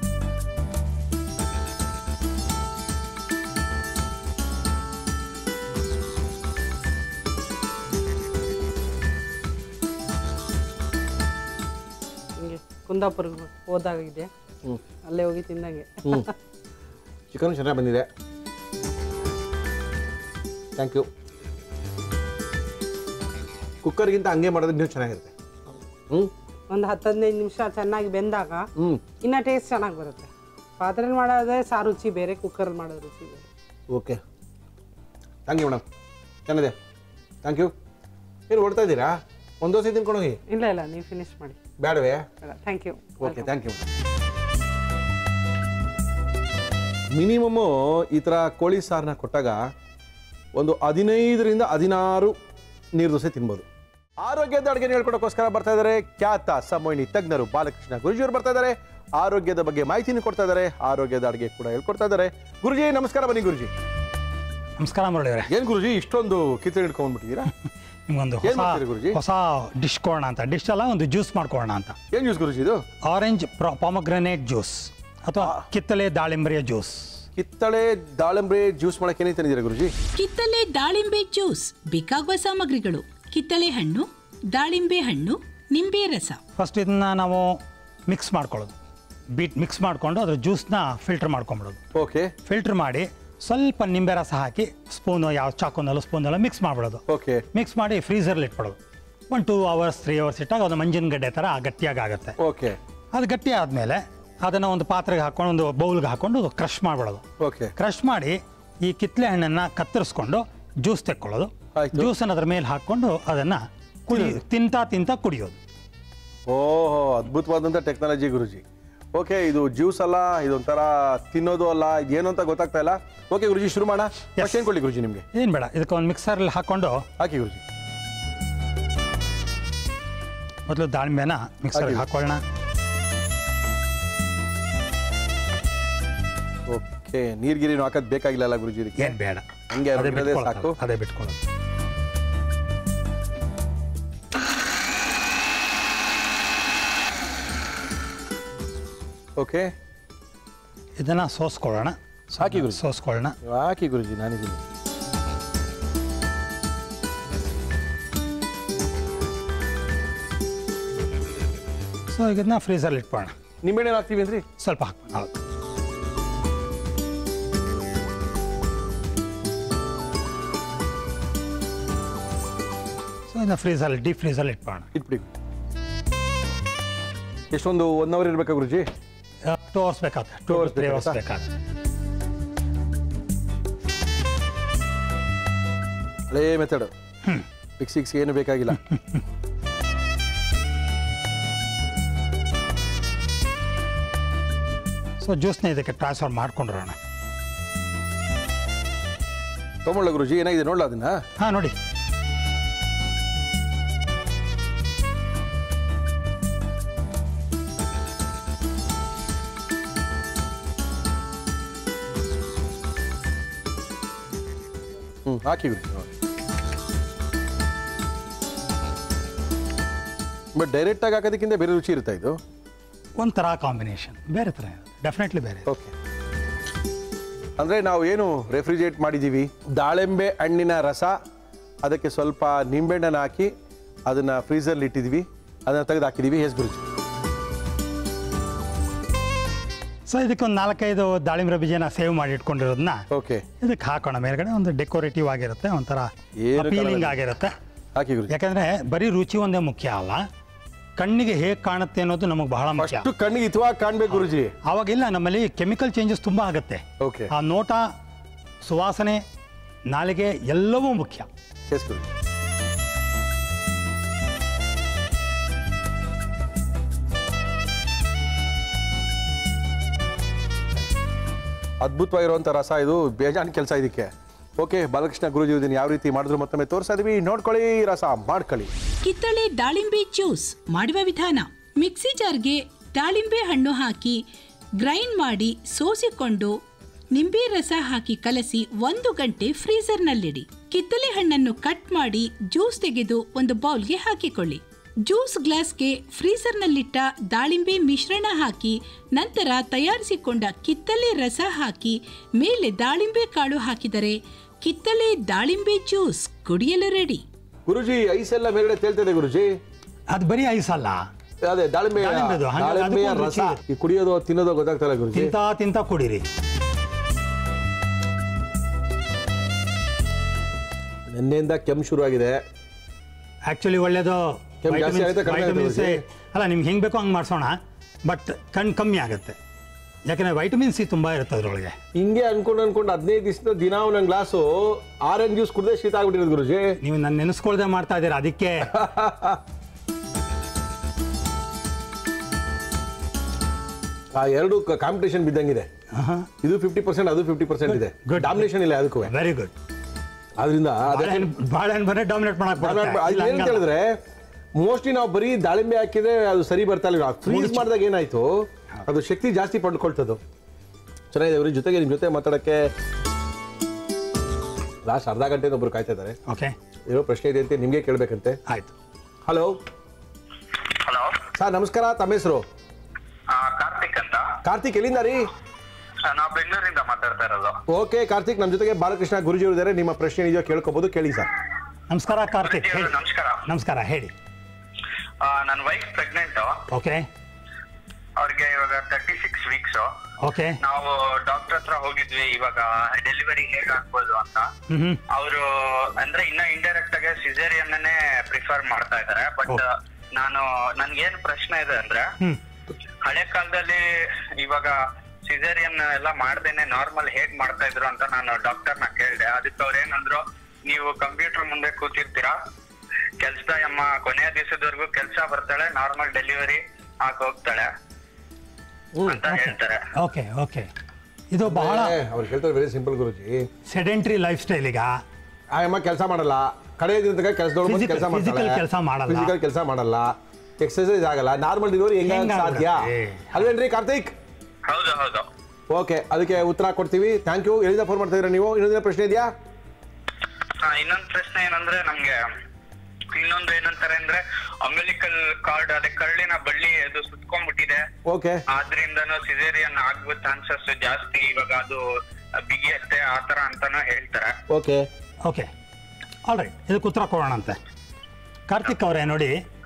B: ಹಿಂಗೆ ಕುಂದಾಪುರ್ಗೆ ಹೋದಾಗಿದೆ
A: ಹ್ಞೂ
B: ಅಲ್ಲೇ ಹೋಗಿ ತಿಂದಂಗೆ
A: ಹ್ಞೂ ಚಿಕನ್ ಚೆನ್ನಾಗಿ ಬಂದಿದೆ ಥ್ಯಾಂಕ್ ಯು ಕುಕ್ಕರ್ಗಿಂತ ಹಂಗೆ ಮಾಡಿದ್ರೆ ಇನ್ನೂ ಚೆನ್ನಾಗಿರುತ್ತೆ ಹ್ಞೂ
B: ಒಂದು ಹತ್ತು ಹದಿನೈದು ನಿಮಿಷ ಚೆನ್ನಾಗಿ ಬೆಂದಾಗ
A: ಹ್ಞೂ
B: ಇನ್ನೂ ಟೇಸ್ಟ್ ಚೆನ್ನಾಗಿ ಬರುತ್ತೆ ಪಾತ್ರೆಲಿ ಮಾಡೋದೇ ಸಾರು ರುಚಿ ಬೇರೆ ಕುಕ್ಕರಲ್ಲಿ ಮಾಡೋದು ರುಚಿ ಬೇರೆ
A: ಓಕೆ ಥ್ಯಾಂಕ್ ಯು ಮೇಡಮ್ ಚೆನ್ನಾಗಿದೆ ಥ್ಯಾಂಕ್ ಯು ಏನು ಹೊಡ್ತಾ ಇದ್ದೀರಾ ಒಂದು ದೋಸೆ ತಿನ್ಕೊಂಡು ಹೋಗಿ
B: ಇಲ್ಲ ಇಲ್ಲ ನೀವು ಫಿನಿಶ್ ಮಾಡಿ
A: ಬೇಡವೇ
B: ಬೇಡ thank you
A: okay thank you minimum ಈ ಥರ ಕೋಳಿ ಸಾರನ್ನ ಕೊಟ್ಟಾಗ ಒಂದು ಹದಿನೈದರಿಂದ ಹದಿನಾರು ನೀರು ದೋಸೆ ತಿನ್ಬೋದು ಆರೋಗ್ಯದ ಅಡುಗೆ ಹೇಳ್ಕೊಡೋಕ್ಕೋಸ್ಕರ ಬರ್ತಾ ಇದ್ದಾರೆ ಖ್ಯಾತ ಸಮೋಹಿನಿ ತಜ್ಞರು ಬಾಲಕೃಷ್ಣ ಗುರುಜಿಯವರು ಬರ್ತಾ ಇದ್ದಾರೆ ಆರೋಗ್ಯದ ಬಗ್ಗೆ ಮಾಹಿತಿನ ಕೊಡ್ತಾ ಇದ್ದಾರೆ ಆರೋಗ್ಯದ ಅಡುಗೆ ಕೂಡ ಹೇಳ್ಕೊಡ್ತಾ ಇದ್ದಾರೆ ಗುರುಜಿ ನಮಸ್ಕಾರ ಬನ್ನಿ ಗುರುಜಿ
D: ನಮಸ್ಕಾರ ಮುರಳಿಯವರೇ
A: ಏನ್ ಗುರುಜಿ ಇಷ್ಟೊಂದು ಕಿತ್ತಳೆ ಹಿಡ್ಕೊಂಡ್ಬಿಟ್ಟಿದ್ದೀರಾ
D: ನಿಮ್ಗೊಂದು
A: ಏನ್
D: ಹೊಸ
A: ಮಾಡ್ತೀರಿ ಗುರೂಜಿ?
D: ಹೊಸ ಡಿಶ್ ಕೊಡೋಣ ಅಂತ ಡಿಶ್ ಅಲ್ಲ ಒಂದು ಜ್ಯೂಸ್ ಮಾಡ್ಕೊಳ್ಳೋಣ ಅಂತ
A: ಏನ್ ಜ್ಯೂಸ್ ಗುರುಜಿ ಇದು
D: ಆರೆಂಜ್ ಪಾಮಗ್ರನೇಟ್ ಜ್ಯೂಸ್ ಅಥವಾ ಕಿತ್ತಳೆ ದಾಳಿಂಬರಿಯ ಜ್ಯೂಸ್
A: ಕಿತ್ತಳೆ ದಾಳಿಂಬೆ ಜ್ಯೂಸ್ ಮಾಡಕ್ಕೆ ಏನೇ ತಂದಿದ್ದೀರಾ ಗುರುಜಿ
C: ಕಿತ್ತಳೆ ದಾಳಿಂಬೆ ಜ್ಯೂಸ್ ಬೇಕಾಗುವ ಸಾಮಗ್ರಿಗಳು ಕಿತ್ತಳೆ ಹಣ್ಣು ದಾಳಿಂಬೆ ಹಣ್ಣು ನಿಂಬೆ ರಸ
D: ಫಸ್ಟ್ ಇದನ್ನ ನಾವು ಮಿಕ್ಸ್ ಮಾಡ್ಕೊಳ್ಳೋದು ಬೀಟ್ ಮಿಕ್ಸ್ ಮಾಡಿಕೊಂಡು ಅದ್ರ ಜ್ಯೂಸ್ನ ಫಿಲ್ಟರ್ ಮಾಡ್ಕೊಂಬಿಡೋದು
A: ಓಕೆ
D: ಫಿಲ್ಟರ್ ಮಾಡಿ ಸ್ವಲ್ಪ ನಿಂಬೆ ರಸ ಹಾಕಿ ಸ್ಪೂನು ಯಾವ ಚಾಕುನಲ್ಲೂ ಸ್ಪೂನಲ್ಲೂ ಮಿಕ್ಸ್ ಮಾಡಿಬಿಡೋದು
A: ಓಕೆ
D: ಮಿಕ್ಸ್ ಮಾಡಿ ಫ್ರೀಸರ್ಲಿ ಇಟ್ಬಿಡೋದು ಒಂದು ಟೂ ಅವರ್ಸ್ ತ್ರೀ ಅವರ್ಸ್ ಇಟ್ಟಾಗ ಅದು ಮಂಜಿನ ಗಡ್ಡೆ ಥರ ಗಟ್ಟಿಯಾಗಿ ಆಗುತ್ತೆ
A: ಓಕೆ
D: ಅದು ಗಟ್ಟಿ ಆದಮೇಲೆ ಅದನ್ನು ಒಂದು ಪಾತ್ರೆಗೆ ಹಾಕೊಂಡು ಒಂದು ಬೌಲ್ಗೆ ಹಾಕೊಂಡು ಕ್ರಷ್ ಮಾಡಿಬಿಡೋದು
A: ಓಕೆ
D: ಕ್ರಷ್ ಮಾಡಿ ಈ ಕಿತ್ತಳೆ ಹಣ್ಣನ್ನು ಕತ್ತರಿಸ್ಕೊಂಡು ಜ್ಯೂಸ್ ತೆಕ್ಕೊಳ್ಳೋದು
A: ಆಯ್ತು.
D: ಜ್ಯೂಸನ್ನು ಅದ್ರ ಮೇಲೆ ಹಾಕ್ಕೊಂಡು ಅದನ್ನು ಕುಡಿ ತಿಂತಾ ತಿಂತಾ ಕುಡಿಯೋದು
A: ಓಹೋ ಅದ್ಭುತವಾದಂಥ ಟೆಕ್ನಾಲಜಿ ಗುರುಜಿ ಓಕೆ ಇದು ಜ್ಯೂಸ್ ಅಲ್ಲ ಇದೊಂಥರ ತಿನ್ನೋದು ಅಲ್ಲ ಇದೇನು ಅಂತ ಗೊತ್ತಾಗ್ತಾ ಇಲ್ಲ ಓಕೆ ಗುರುಜಿ ಶುರು ಮಾಡೋಣ ಫಸ್ಟ್ ಏನು ಕೊಡ್ಲಿ ಗುರುಜಿ ನಿಮಗೆ
D: ಏನು ಬೇಡ ಇದಕ್ಕೆ ಒಂದು ಮಿಕ್ಸರಲ್ಲಿ ಹಾಕ್ಕೊಂಡು
A: ಹಾಕಿ ಗುರುಜಿ
D: ಮೊದಲು ದಾಳಿಂಬೆನ ಮಿಕ್ಸರ್ಗೆ
A: ಹಾಕಿ.
D: ಹಾಕೊಳ್ಳೋಣ
A: ಓಕೆ ನೀರ್ಗಿರಿನು ಹಾಕೋದು ಬೇಕಾಗಿಲ್ಲ ಅಲ್ಲ ಗುರುಜಿ ಇದಕ್ಕೆ
D: ಏನು ಬೇಡ
A: ಹಂಗೆ
D: ಅದೇ
A: ಇರೋದೇ
D: ಬಿಟ್ಕೊಳ್ಳೋದು
A: ಸಾಕು
D: ಅದೇ ಬಿಟ್ಕೊಳ್ಳೋದು
A: ಓಕೆ
D: ಇದನ್ನು ಸೋಸ್ಕೊಳ್ಳೋಣ
A: ಹಾಕಿ ಗುರು.
D: ಸೋಸ್ಕೊಳ್ಳೋಣ
A: ಹಾಕಿ ಗುರುಜಿ ನಾನಿದ್ದೀನಿ
D: ಸೊ ಇದನ್ನ ಫ್ರೀಸರ್ಲಿ ಇಟ್ಕೊಳ್ಳೋಣ
A: ನಿಂಬೆಣ್ಣೆ ಹಾಕ್ತೀವಿ ಅಂದ್ರಿ
D: ಸ್ವಲ್ಪ ಹಾಕೋಣ ಹೌದು ಸೊ ಇದನ್ನ ಫ್ರೀಸಲ್ಲಿ ಡೀಪ್ ಫ್ರೀಸಲ್ಲಿ ಇಟ್ಕೊಳ್ಳೋಣ
A: ಇಟ್ಬಿಡಿ ಎಷ್ಟೊಂದು ಒನ್ ಅವರ್ ಇರ್ಬೇಕಾ ಗುರುಜಿ
D: ಟೂ ಅವರ್ಸ್ ಬೇಕಾಗುತ್ತೆ two
A: hours
D: hours three hours
A: ಬೇಕಾಗುತ್ತಾ?
D: ಬೇಕಾಗುತ್ತೆ
A: ಹಳೇ ಮೆಥಡ್ ಮಿಕ್ಸಿಕ್ಸ್ ಏನು ಬೇಕಾಗಿಲ್ಲ
D: ಸೊ ಜ್ಯೂಸ್ನ ಇದಕ್ಕೆ ಟ್ರಾನ್ಸ್ಫರ್ ಮಾಡ್ಕೊಂಡಿರೋಣ
A: ತೊಗೊಳ್ಳ ಗುರುಜಿ ಏನಾಗಿದೆ ನೋಡ್ಲ ಅದನ್ನ
D: ಹಾಂ ನೋಡಿ
A: ಹ್ಞೂ ಹಾಕಿ ಗುರುಜಿ ಬಟ್ ಡೈರೆಕ್ಟಾಗಿ ಹಾಕೋದಕ್ಕಿಂತ ಬೇರೆ ರುಚಿ ಇರುತ್ತಾ ಇದು
D: ಒಂಥರ ಕಾಂಬಿನೇಷನ್ ಬೇರೆ ಥರ ಇದೆ ಡೆಫಿನೆಟ್ಲಿ ಬೇರೆ ಇದೆ.
A: ಓಕೆ ಅಂದರೆ ನಾವು ಏನು ರೆಫ್ರಿಜರೇಟ್ ಮಾಡಿದ್ದೀವಿ ದಾಳಿಂಬೆ ಹಣ್ಣಿನ ರಸ ಅದಕ್ಕೆ ಸ್ವಲ್ಪ ನಿಂಬೆಹಣ್ಣನ್ನು ಹಾಕಿ ಅದನ್ನು ಫ್ರೀಸರ್ಲಿ ಇಟ್ಟಿದ್ವಿ ಅದನ್ನು ತೆಗೆದು ಹಾಕಿದ್ದೀವಿ ಎಸ್ ಗುರುಜಿ
D: ಸೊ ಇದಕ್ಕೆ ಒಂದು ನಾಲ್ಕೈದು ದಾಳಿಂಬೆ ಬೀಜನ ಸೇವ್ ಮಾಡಿ ಇಟ್ಕೊಂಡಿರೋದನ್ನ
A: ಓಕೆ
D: ಇದಕ್ಕೆ ಹಾಕೋಣ ಮೇಲ್ಗಡೆ ಒಂದು ಡೆಕೋರೇಟಿವ್ ಆಗಿರುತ್ತೆ ಒಂಥರ
A: ಏನು
D: ಅಪೀಲಿಂಗ್
A: ಕಾಣಲ್ಲ.
D: ಆಗಿರುತ್ತೆ
A: ಹಾಕಿ ಗುರುಜಿ
D: ಯಾಕಂದ್ರೆ ಬರೀ ರುಚಿ ಒಂದೇ ಮುಖ್ಯ ಅಲ್ಲ ಕಣ್ಣಿಗೆ ಹೇಗೆ ಕಾಣುತ್ತೆ ಅನ್ನೋದು ನಮಗೆ ಬಹಳ ಮುಖ್ಯ
A: ಅಷ್ಟು ಕಣ್ಣಿಗೆ ಹಿತವಾಗಿ ಕಾಣ್ಬೇಕು ಗುರುಜಿ
D: ಅವಾಗಿಲ್ಲ ನಮ್ಮಲ್ಲಿ ಕೆಮಿಕಲ್ ಚೇಂಜಸ್ ತುಂಬ ಆಗುತ್ತೆ
A: ಓಕೆ
D: ಆ ನೋಟ ಸುವಾಸನೆ ನಾಲಿಗೆ ಎಲ್ಲವೂ ಮುಖ್ಯ
A: ಎಸ್ ಗುರುಜಿ ಅದ್ಭುತವಾಗಿರುವಂಥ ರಸ ಇದು ಬೇಜಾನ್ ಕೆಲಸ ಇದಕ್ಕೆ ಓಕೆ ಬಾಲಕೃಷ್ಣ ಗುರುಜಿ ಇದನ್ನು ಯಾವ ರೀತಿ ಮಾಡಿದ್ರು ಮತ್ತೊಮ್ಮೆ ತೋರಿಸ್ತಾ ಇದೀವಿ ನೋಡ್ಕೊಳ್ಳಿ ರಸ ಮಾಡ್ಕೊಳ್ಳಿ
C: ಕಿತ್ತಳೆ ದಾಳಿಂಬೆ ಜ್ಯೂಸ್ ಮಾಡುವ ವಿಧಾನ ಮಿಕ್ಸಿ ಜಾರ್ಗೆ ದಾಳಿಂಬೆ ಹಣ್ಣು ಹಾಕಿ ಗ್ರೈಂಡ್ ಮಾಡಿ ಸೋಸಿಕೊಂಡು ನಿಂಬೆ ರಸ ಹಾಕಿ ಕಲಸಿ ಒಂದು ಗಂಟೆ ಫ್ರೀಜರ್ನಲ್ಲಿಡಿ ಕಿತ್ತಳೆ ಹಣ್ಣನ್ನು ಕಟ್ ಮಾಡಿ ಜ್ಯೂಸ್ ತೆಗೆದು ಒಂದು ಬೌಲ್ಗೆ ಹಾಕಿಕೊಳ್ಳಿ ಜ್ಯೂಸ್ ಗ್ಲಾಸ್ಗೆ ಫ್ರೀಸರ್ನಲ್ಲಿಟ್ಟ ದಾಳಿಂಬೆ ಮಿಶ್ರಣ ಹಾಕಿ ನಂತರ ತಯಾರಿಸಿಕೊಂಡ ಕಿತ್ತಳೆ ರಸ ಹಾಕಿ ಮೇಲೆ ದಾಳಿಂಬೆ ಕಾಳು ಹಾಕಿದರೆ ಕಿತ್ತಳೆ ದಾಳಿಂಬೆ ಜ್ಯೂಸ್ ಕುಡಿಯಲು ರೆಡಿ
A: ಗುರುಜಿ ಐಸ್ ಎಲ್ಲ ಮೇಲ್ಗಡೆ ತೇಲ್ತಿದೆ ಗುರುಜಿ
D: ಅದು ಬರೀ ಐಸ್ ಅಲ್ಲ
A: ಅದೇ ದಾಳಿಂಬೆ
D: ದಾಳಿಂಬೆದು, ಹಂಗಾಗಿ
A: ದಾಳಿಂಬೆಯ
D: ಅದಕ್ಕೊಂದು
A: ರಸ
D: ರುಚಿ
A: ಈ ಕುಡಿಯೋದು ತಿನ್ನೋದು ಗೊತ್ತಾಗ್ತಲ್ಲ ಗುರುಜಿ
D: ತಿಂತ ತಿಂತ ಕುಡೀರಿ
A: ನಿನ್ನೆಯಿಂದ ಕೆಮ್ಮು ಶುರು ಆಗಿದೆ
D: ಆ್ಯಕ್ಚುಲಿ ಒಳ್ಳೇದು
A: ಕೆಮ್ಮು ಜಾಸ್ತಿ ಆಗುತ್ತೆ, ಕಡಿಮೆ ಆಗುತ್ತೆ
D: ವೈಟಮಿನ್ ಸಿ ಅಲ್ಲ ನಿಮ್ಗೆ ಹೆಂಗೆ ಬೇಕೋ ಹಂಗೆ ಮಾಡಿಸೋಣ ಬಟ್ ಕಣ್ಣು ಕಮ್ಮಿ ಆಗುತ್ತೆ ಯಾಕಂದರೆ ವೈಟಮಿನ್ ಸಿ ತುಂಬ ಇರುತ್ತೆ ಅದರೊಳಗೆ
A: ಹಿಂಗೆ ಅನ್ಕೊಂಡು ಅನ್ಕೊಂಡು ಹದಿನೈದು ದಿವಸದ ದಿನ ಒಂದೊಂದು ಗ್ಲಾಸು ಆರೆಂಜ್ ಜ್ಯೂಸ್ ಕುಡ್ದೆ ಶೀತ ಆಗ್ಬಿಟ್ಟಿರೋದು ಗುರುಜಿ
D: ನೀವು ನನ್ನ ನೆನೆಸ್ಕೊಳ್ದೆ ಮಾಡ್ತಾ ಇದ್ದೀರಾ ಅದಕ್ಕೆ
A: ಆ ಎರಡು ಕಾಂಪಿಟೇಷನ್ ಬಿದ್ದಂಗಿದೆ ಇದು ಫಿಫ್ಟಿ ಪರ್ಸೆಂಟ್ ಅದು ಫಿಫ್ಟಿ ಪರ್ಸೆಂಟ್ ಇದೆ
D: good.
A: ಡಾಮಿನೇಷನ್ ಇಲ್ಲ ಅದಕ್ಕೂ
D: ವೆರಿ ಗುಡ್
A: ಅದರಿಂದ
D: ಬಾಳೆಹಣ್ಣು ಬಾಳೆಹಣ್ಣು ಬರೀ ಡಾಮಿನೇಟ್ ಮಾಡಕ್ಕೆ
A: ಏನು ಹೇಳಿದ್ರೆ ಮೋಸ್ಟ್ಲಿ ನಾವು ಬರೀ ದಾಳಿಂಬೆ ಹಾಕಿದ್ರೆ ಅದು ಸರಿ ಬರ್ತಾ ಇಲ್ಲ ಫ್ರೀಸ್ ಮಾಡಿದಾಗ ಏನಾಯ್ತು ಅದು ಶಕ್ತಿ ಜಾಸ್ತಿ ಪಡ್ಕೊಳ್ತದು ಚೆನ್ನಾಗಿದೆ ಇವ್ರ ಜೊತೆಗೆ ನಿಮ್ಮ ಜೊತೆ ಮಾತಾಡಕ್ಕೆ ಲಾಸ್ಟ್ ಅರ್ಧ ಗಂಟೆ ಒಬ್ರು ಕಾಯ್ತಾ ಇದ್ದಾರೆ
D: ಓಕೆ
A: ಏನೋ ಪ್ರಶ್ನೆ ಇದೆ ಅಂತ ನಿಮಗೆ ಕೇಳಬೇಕಂತೆ
D: ಆಯ್ತು
A: ಹಲೋ
E: ಹಲೋ
A: ಸರ್ ನಮಸ್ಕಾರ ತಮ್ಮ ಹೆಸರು
E: ಕಾರ್ತಿಕ್ ಅಂತ
A: ಕಾರ್ತಿಕ್ ಎಲ್ಲಿಂದ ರೀ
E: ಆ, ನಾವು ಬೆಂಗಳೂರಿಂದ ಮಾತಾಡ್ತಾ ಇರೋದು
A: ಓಕೆ ಕಾರ್ತಿಕ್ ನಮ್ಮ ಜೊತೆಗೆ ಬಾಲಕೃಷ್ಣ ಗುರುಜಿ ಇದ್ದಾರೆ ನಿಮ್ಮ ಪ್ರಶ್ನೆ ಇದೆಯೋ ಕೇಳ್ಕೊಬೋದು ಕೇಳಿ ಸರ್
D: ನಮಸ್ಕಾರ ಕಾರ್ತಿಕ್
E: ಗುರುಜಿ
D: ಹೇಳಿ
E: ಅವ್ರೆ, ನಮಸ್ಕಾರ
D: ನಮಸ್ಕಾರ ಹೇಳಿ
E: ನನ್ನ ವೈಫ್ ಪ್ರೆಗ್ನೆಂಟ್
D: ಓಕೆ
E: ಅವ್ರಿಗೆ ಇವಾಗ ತರ್ಟಿ ಸಿಕ್ಸ್ ವೀಕ್ಸ್
D: ಓಕೆ
E: ನಾವು ಡಾಕ್ಟರ್ ಹತ್ರ ಹೋಗಿದ್ವಿ ಇವಾಗ ಡೆಲಿವರಿ ಹೇಗ್ ಆಗ್ಬೋದು ಅಂತ
D: ಹ್ಞೂ ಹ್ಞೂ
E: ಅವರು ಅಂದ್ರೆ ಇನ್ನ ಇಂಡೈರೆಕ್ಟ್ ಆಗಿ ಸಿಸೇರಿಯನ್ನೇ ಪ್ರಿಫರ್ ಮಾಡ್ತಾ ಇದ್ದಾರೆ ಬಟ್
D: Okay.
E: ನಾನು ನನ್ಗೇನ್ ಪ್ರಶ್ನೆ ಇದೆ ಅಂದ್ರೆ
D: ಹ್ಞೂ
E: ಹಳೆ ಕಾಲದಲ್ಲಿ ಇವಾಗ ಸಿಸೇರಿಯನ್ ಎಲ್ಲ ಮಾಡ್ದೇನೆ ನಾರ್ಮಲ್ ಹೇಗ್ ಮಾಡ್ತಾ ಇದ್ರು ಅಂತ ನಾನು ಡಾಕ್ಟರ್ನ ಕೇಳಿದೆ ಅದಕ್ಕೆ ಅವ್ರ ಏನಂದ್ರು ನೀವು ಕಂಪ್ಯೂಟರ್ ಮುಂದೆ ಕೂತಿರ್ತೀರಾ ಕೆಲ್ಸದ ಅಮ್ಮ ಕೊನೆಯ ದಿವಸದವರೆಗೂ ಕೆಲಸ ಬರ್ತಾಳೆ ನಾರ್ಮಲ್ ಡೆಲಿವರಿ ಆಗಿ ಹೋಗ್ತಾಳೆ ಅಂತ ಹೇಳ್ತಾರೆ
D: ಓಕೆ ಓಕೆ ಇದು ಬಹಳ
A: ಅವ್ರು ಹೇಳ್ತಾರೆ very simple Guruji
D: sedentary lifestyle ಈಗ
A: ಆ ಅಮ್ಮ ಕೆಲಸ ಮಾಡಲ್ಲ ಕಡೆ ದಿನದಾಗ ಕೆಲಸದೊಳಗೆ
D: Physical-
A: ಕೆಲಸ
D: physical
A: ಮಾಡ್ತಾಳೆ
D: ಕೆಲ್ಸ ಮಾಡಲ್ಲ.
A: ಫಿಸಿಕಲ್ ಕೆಲಸ ಮಾಡಲ್ಲ ಎಕ್ಸರ್ಸೈಸ್ ಆಗಲ್ಲ ನಾರ್ಮಲ್ ಡೆಲಿವರಿ ಹೆಂಗ
D: ಹೆಂಗ್
A: ಸಾಧ್ಯ
D: ಆಗುತ್ತೆ?
A: ಅಲ್ವೇನ್ರಿ ಕಾರ್ತಿಕ್
E: ಹೌದು ಹೌದು
A: ಓಕೆ ಅದಕ್ಕೆ ಉತ್ತರ ಕೊಡ್ತೀವಿ ಥ್ಯಾಂಕ್ ಯು ಎಲ್ಲಿಂದ ಫೋನ್ ಮಾಡ್ತಾ ಇದ್ದೀರಾ ನೀವು ಇನ್ನೊಂದಿನ ಪ್ರಶ್ನೆ ಇದೆಯಾ
E: ಹಾ, ಇನ್ನೊಂದ್ ಪ್ರಶ್ನೆ ಏನಂದ್ರೆ ನಮ್ಗೆ ಇನ್ನೊಂದು ಏನಂತಾರೆ ಅಂದ್ರೆ ಅಂಬಲಿಕಲ್ ಕಾರ್ಡ್ ಅದೇ ಕಳ್ಳಿನ ಬಳ್ಳಿ ಅದು ಸುತ್ಕೊಂಡ್ಬಿಟ್ಟಿದೆ
A: ಓಕೆ
E: ಆದ್ರಿಂದನೂ ಸಿಸೇರಿಯನ್ ಆಗುವ ಚಾನ್ಸಸ್ ಜಾಸ್ತಿ ಇವಾಗ ಅದು ಬಿಗಿಯತ್ತೆ ಆತರ ಅಂತಾನು ಹೇಳ್ತಾರೆ
A: ಓಕೆ
D: ಓಕೆ ಆಲ್ ರೈಟ್ ಇದಕ್ಕೆ ಉತ್ತರ ಕೊಡೋಣಂತೆ ಕಾರ್ತಿಕ್ ಅವರೇ ನೋಡಿ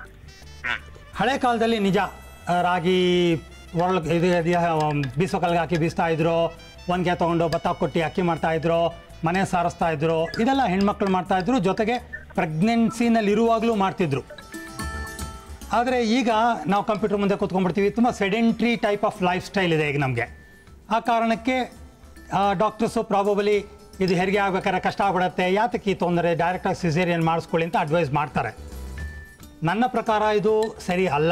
D: ಹಳೆ ಕಾಲದಲ್ಲಿ ನಿಜ ಆ, ರಾಗಿ ಒರಳು ಇದು ಇದು, ಬೀಸೋ ಕಲ್ಗೆ ಹಾಕಿ ಬೀಸ್ತಾ ಇದ್ರು ಒನ್ಗೆ ತೊಗೊಂಡು ಭತ್ತ ಕೊಟ್ಟು ಅಕ್ಕಿ ಮಾಡ್ತಾ ಇದ್ರು ಮನೆ ಸಾರಿಸ್ತಾ ಇದ್ರು ಇದೆಲ್ಲ ಹೆಣ್ಮಕ್ಳು ಮಾಡ್ತಾ ಇದ್ರು ಜೊತೆಗೆ ಪ್ರೆಗ್ನೆನ್ಸಿನಲ್ಲಿ ಇರುವಾಗಲೂ ಮಾಡ್ತಿದ್ರು ಆದರೆ ಈಗ ನಾವು ಕಂಪ್ಯೂಟರ್ ಮುಂದೆ ಕೂತ್ಕೊಂಡ್ಬಿಡ್ತೀವಿ ತುಂಬ sedentary type of lifestyle ಇದೆ ಈಗ ನಮಗೆ ಆ ಕಾರಣಕ್ಕೆ ಡಾಕ್ಟರ್ಸು ಪ್ರಾಬಬಲಿ ಇದು ಹೆರಿಗೆ ಆಗ್ಬೇಕಾದ್ರೆ ಕಷ್ಟ ಆಗ್ಬಿಡತ್ತೆ ಯಾತಕ್ಕೆ ಈ ತೊಂದರೆ ಡೈರೆಕ್ಟಾಗಿ ಸಿಸೇರಿಯನ್ ಮಾಡಿಸ್ಕೊಳ್ಳಿ ಅಂತ ಅಡ್ವೈಸ್ ಮಾಡ್ತಾರೆ ನನ್ನ ಪ್ರಕಾರ ಇದು ಸರಿ ಅಲ್ಲ